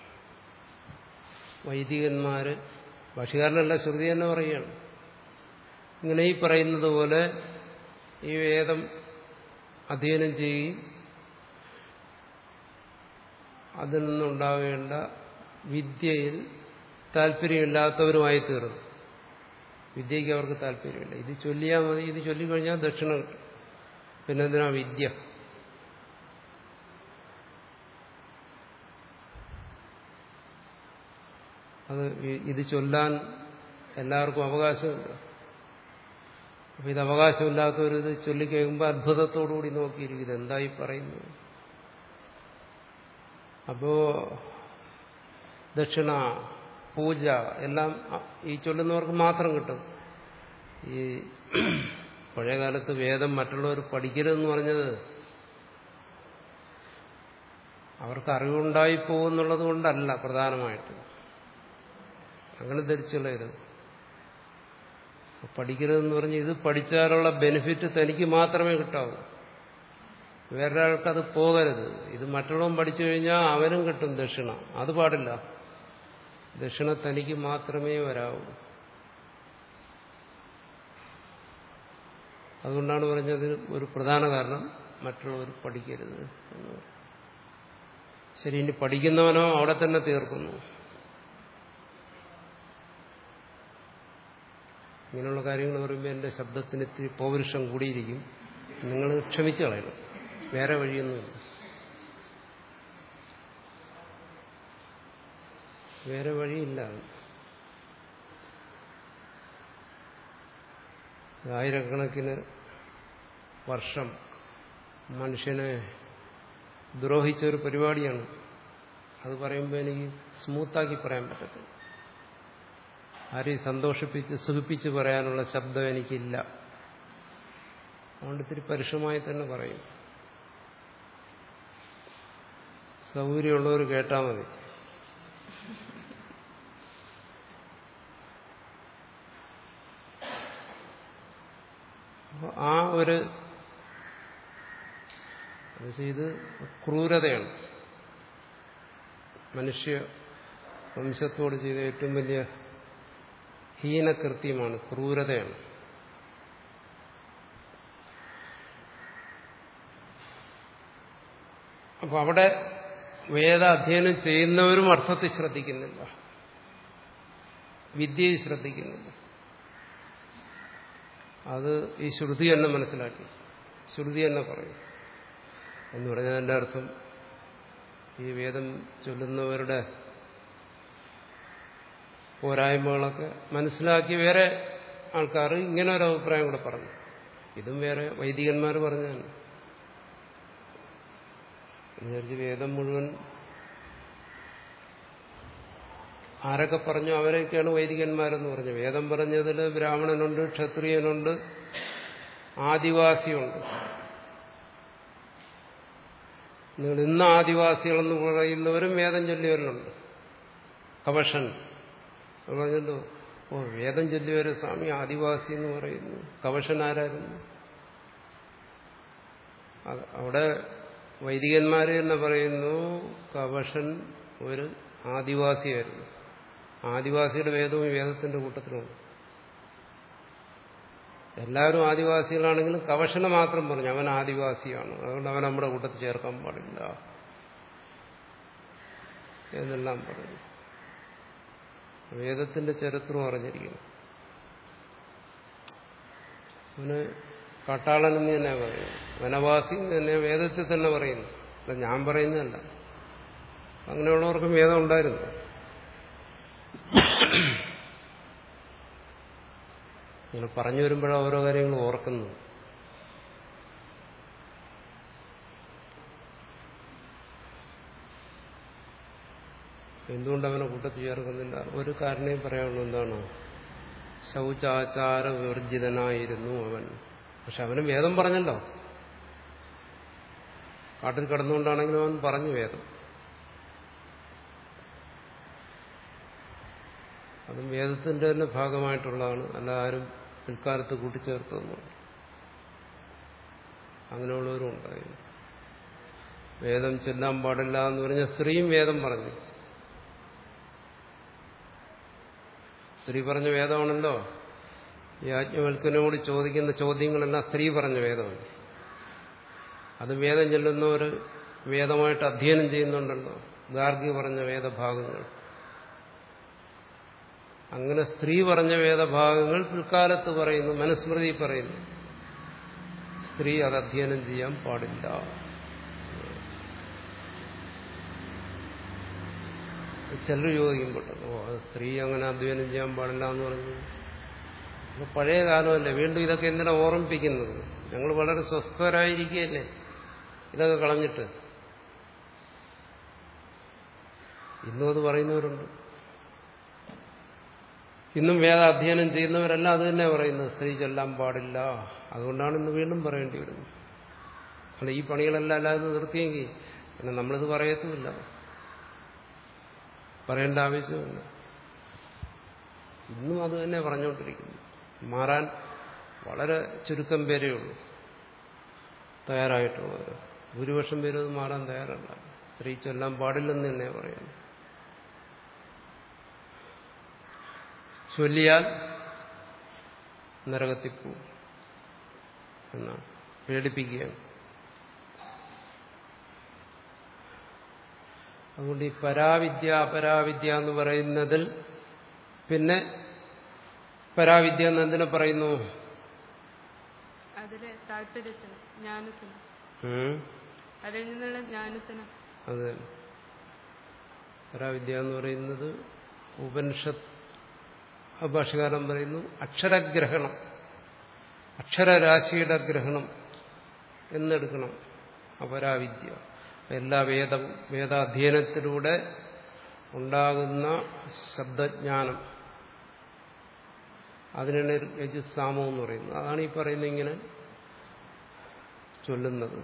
Speaker 2: വൈദികന്മാര് ഭാഷകാരനല്ല ശ്രുതി തന്നെ പറയുകയാണ് ഇങ്ങനെ ഈ പറയുന്നത് പോലെ ഈ വേദം അധ്യയനം ചെയ്യുകയും അതിൽ നിന്നുണ്ടാകേണ്ട വിദ്യയിൽ താല്പര്യമില്ലാത്തവരുമായി തീർന്നു വിദ്യയ്ക്ക് അവർക്ക് താല്പര്യമില്ല ഇത് ചൊല്ലിയാൽ മതി ഇത് ചൊല്ലിക്കഴിഞ്ഞാൽ ദക്ഷിണ കിട്ടും പിന്നെന്തിനാ വിദ്യ അത് ഈ- ഇത് ചൊല്ലാൻ എല്ലാവർക്കും അവകാശമുണ്ട് അപ്പൊ ഇത് അവകാശമില്ലാത്തവർ ഇത് ചൊല്ലിക്കഴിയുമ്പോൾ അത്ഭുതത്തോടുകൂടി നോക്കിയിരിക്കും ഇത് എന്തായി പറയുന്നു അപ്പോ ദക്ഷിണ പൂജ എല്ലാം ഈ ചൊല്ലുന്നവർക്ക് മാത്രം കിട്ടും ഈ പഴയകാലത്ത് വേദം മറ്റുള്ളവർ പഠിക്കരുതെന്ന് പറഞ്ഞത് അവർക്ക് അറിവുണ്ടായി പോകുന്നുള്ളത് കൊണ്ടല്ല പ്രധാനമായിട്ടും അങ്ങനെ ധരിച്ചുള്ളരുത് പഠിക്കരുതെന്ന് പറഞ്ഞ് ഇത് പഠിച്ചാലുള്ള ബെനിഫിറ്റ് തനിക്ക് മാത്രമേ കിട്ടാവൂ വേറൊരാൾക്ക് അത് പോകരുത് ഇത് മറ്റുള്ളവൻ പഠിച്ചു കഴിഞ്ഞാൽ അവനും കിട്ടും ദക്ഷിണ അത് പാടില്ല ദക്ഷിണ തനിക്ക് മാത്രമേ വരാവൂ അതുകൊണ്ടാണ് പറഞ്ഞത് ഒരു പ്രധാന കാരണം മറ്റുള്ളവർ പഠിക്കരുത് എന്ന് പറയും. ശരി ഇനി പഠിക്കുന്നവനോ അവിടെ തന്നെ തീർക്കുന്നു ഇങ്ങനെയുള്ള കാര്യങ്ങൾ പറയുമ്പോൾ എൻ്റെ ശബ്ദത്തിന് ഇത്തിരി പൗരുഷം കൂടിയിരിക്കും നിങ്ങൾ ക്ഷമിച്ചു കളയണം വേറെ വഴിയൊന്നുമില്ല വേറെ വഴിയില്ല ആയിരക്കണക്കിന് വർഷം മനുഷ്യനെ ദ്രോഹിച്ച ഒരു പരിപാടിയാണ് അത് പറയുമ്പോൾ എനിക്ക് സ്മൂത്താക്കി പറയാൻ പറ്റത്തില്ല ആരെയും സന്തോഷിപ്പിച്ച് സുഖിപ്പിച്ച് പറയാനുള്ള ശബ്ദം എനിക്കില്ല അതുകൊണ്ട് ഇത്തിരി പരുഷമായി തന്നെ പറയും സൗകര്യമുള്ളവർ കേട്ടാൽ മതി അപ്പൊ ആ ഒരു എന്നുവെച്ചാൽ ഇത് ക്രൂരതയാണ് മനുഷ്യ വംശത്തോട് ചെയ്ത ഏറ്റവും വലിയ ഹീനകൃത്യമാണ് ക്രൂരതയാണ് അപ്പൊ അവിടെ വേദ അധ്യയനം ചെയ്യുന്നവരും അർത്ഥത്തിൽ ശ്രദ്ധിക്കുന്നില്ല വിദ്യയിൽ ശ്രദ്ധിക്കുന്നില്ല അത് ഈ ശ്രുതി തന്നെ മനസ്സിലാക്കി ശ്രുതി തന്നെ പറയും എന്ന് പറഞ്ഞതിൻ്റെ അർത്ഥം ഈ വേദം ചൊല്ലുന്നവരുടെ പോരായ്മകളൊക്കെ മനസ്സിലാക്കി വേറെ ആൾക്കാർ ഇങ്ങനെ ഒരു അഭിപ്രായം കൂടെ പറഞ്ഞു ഇതും വേറെ വൈദികന്മാർ പറഞ്ഞതാണ് വിചാരിച്ച് വേദം മുഴുവൻ ആരൊക്കെ പറഞ്ഞു അവരൊക്കെയാണ് വൈദികന്മാരെന്ന് പറഞ്ഞു വേദം പറഞ്ഞതിൽ ബ്രാഹ്മണനുണ്ട് ക്ഷത്രിയനുണ്ട് ആദിവാസിയുണ്ട് നിങ്ങൾ ഇന്ന് ആദിവാസികളെന്ന് പറയുന്നവരും വേദം ചൊല്ലിയവരുണ്ട് കവഷൻ അത് പറഞ്ഞല്ലോ ഓ വേദം ചൊല്ലിയൊരു സ്വാമി ആദിവാസി എന്ന് പറയുന്നു കവശനാരായിരുന്നു അത് അവിടെ വൈദികന്മാര് തന്നെ പറയുന്നു കവശൻ ഒരു ആദിവാസിയായിരുന്നു ആദിവാസിയുടെ വേദവും ഈ വേദത്തിന്റെ കൂട്ടത്തിലുണ്ട് എല്ലാവരും ആദിവാസികളാണെങ്കിലും കവശനെ മാത്രം പറഞ്ഞു അവൻ ആദിവാസിയാണ് അതുകൊണ്ട് അവൻ നമ്മുടെ കൂട്ടത്തിൽ ചേർക്കാൻ പാടില്ല എന്നെല്ലാം പറഞ്ഞു വേദത്തിന്റെ ചരിത്രം അറിഞ്ഞിരിക്കണം അവന് കാട്ടാളൻ എന്ന് തന്നെ പറയുന്നു വനവാസി എന്ന് തന്നെ വേദത്തിൽ തന്നെ പറയുന്നു അല്ല ഞാൻ പറയുന്നതല്ല അങ്ങനെയുള്ളവർക്കും വേദം ഉണ്ടായിരുന്നു ഇങ്ങനെ പറഞ്ഞു വരുമ്പോഴാണ് ഓരോ കാര്യങ്ങളും ഓർക്കുന്നത് എന്തുകൊണ്ട് അവനെ കൂട്ടത്തിൽ ചേർക്കുന്നില്ല ഒരു കാരണയും പറയാനുള്ളൂ എന്താണ് ശൗചാചാര വിവർജിതനായിരുന്നു അവൻ പക്ഷെ അവന് വേദം പറഞ്ഞല്ലോ കാട്ടിൽ കിടന്നുകൊണ്ടാണെങ്കിലും അവൻ പറഞ്ഞു വേദം അതും വേദത്തിന്റെ തന്നെ ഭാഗമായിട്ടുള്ളതാണ് അല്ല ആരും പിൽക്കാലത്ത് കൂട്ടിച്ചേർത്തൊന്നുമില്ല അങ്ങനെയുള്ളവരും ഉണ്ടായിരുന്നു വേദം ചെല്ലാൻ പാടില്ല എന്ന് പറഞ്ഞ സ്ത്രീയും വേദം പറഞ്ഞു സ്ത്രീ പറഞ്ഞ വേദമാണല്ലോ യാജ്ഞവൽക്കനോട് ചോദിക്കുന്ന ചോദ്യങ്ങളെല്ലാം സ്ത്രീ പറഞ്ഞ വേദമാണ് അത് വേദം ചെല്ലുന്നവർ വേദമായിട്ട് അധ്യയനം ചെയ്യുന്നുണ്ടല്ലോ ഗാർഗി പറഞ്ഞ വേദഭാഗങ്ങൾ അങ്ങനെ സ്ത്രീ പറഞ്ഞ വേദഭാഗങ്ങൾ പിൽക്കാലത്ത് പറയുന്നു മനുസ്മൃതി പറയുന്നു സ്ത്രീ അത് അധ്യയനം ചെയ്യാൻ പാടില്ല ചിലർ ചോദിക്കുമ്പോഴല്ലോ ഓ അത് സ്ത്രീ അങ്ങനെ അധ്യയനം ചെയ്യാൻ പാടില്ല എന്ന് പറഞ്ഞു അപ്പൊ പഴയ കാലമല്ലേ വീണ്ടും ഇതൊക്കെ എന്തിനാ ഓർമ്മിപ്പിക്കുന്നത് ഞങ്ങൾ വളരെ സ്വസ്ഥരായിരിക്കുകയല്ലേ ഇതൊക്കെ കളഞ്ഞിട്ട് ഇന്നും അത് പറയുന്നവരുണ്ട് ഇന്നും വേദ അധ്യയനം ചെയ്യുന്നവരെല്ലാം അത് തന്നെ പറയുന്നത് സ്ത്രീ ചെല്ലാൻ പാടില്ല അതുകൊണ്ടാണ് ഇന്ന് വീണ്ടും പറയേണ്ടി വരുന്നത് അല്ല ഈ പണികളെല്ലാം അല്ലാതെ നിർത്തിയെങ്കിൽ പിന്നെ നമ്മളിത് പറയത്തുമില്ല പറയേണ്ട ആവശ്യമില്ല ഇന്നും അത് തന്നെ പറഞ്ഞുകൊണ്ടിരിക്കുന്നു മാറാൻ വളരെ ചുരുക്കം പേരേ ഉള്ളൂ തയ്യാറായിട്ടുള്ളത് ഭൂരിപക്ഷം പേരും അത് മാറാൻ തയ്യാറല്ല സ്ത്രീ ചൊല്ലാൻ പാടില്ലെന്ന് തന്നെ പറയുന്നു ചൊല്ലിയാൽ നരകത്തിൽ പോവും എന്നാണ് പേടിപ്പിക്കുകയാണ് അതുകൊണ്ട് ഈ പരാവിദ്യ അപരാവിദ്യ എന്ന് പറയുന്നതിൽ പിന്നെ പരാവിദ്യ എന്ന് എന്തിനെ പറയുന്നു
Speaker 1: അതിലെ താല്പര്യത്തിന് ജ്ഞാനത്തിന്
Speaker 2: ഉം?
Speaker 1: അതിൽ നിന്നുള്ള ജ്ഞാനത്തിന്
Speaker 2: അത് തന്നെ. പരാവിദ്യ എന്ന് പറയുന്നത് ഉപനിഷത്ത് ഭാഷകാരൻ പറയുന്നു അക്ഷരഗ്രഹണം അക്ഷരരാശിയുടെ ഗ്രഹണം എന്നെടുക്കണം അപരാവിദ്യ എല്ലാ വേദ വേദാധ്യയനത്തിലൂടെ ഉണ്ടാകുന്ന ശബ്ദജ്ഞാനം അതിനാണ് യജുസാമം എന്ന് പറയുന്നത് അതാണ് ഈ പറയുന്നത് ഇങ്ങനെ ചൊല്ലുന്നത്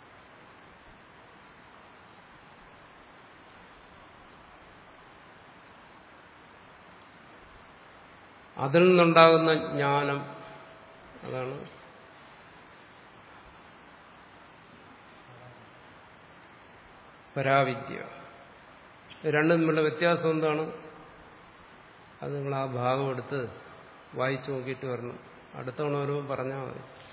Speaker 2: അതിൽ നിന്നുണ്ടാകുന്ന ജ്ഞാനം അതാണ് പരാവിദ്യ രണ്ടും തമ്മിലുള്ള വ്യത്യാസം എന്താണ് അത് നിങ്ങൾ ആ ഭാഗം എടുത്ത് വായിച്ചു നോക്കിയിട്ട് വരണം അടുത്ത തവണ വരുമ്പോൾ പറഞ്ഞാൽ മതി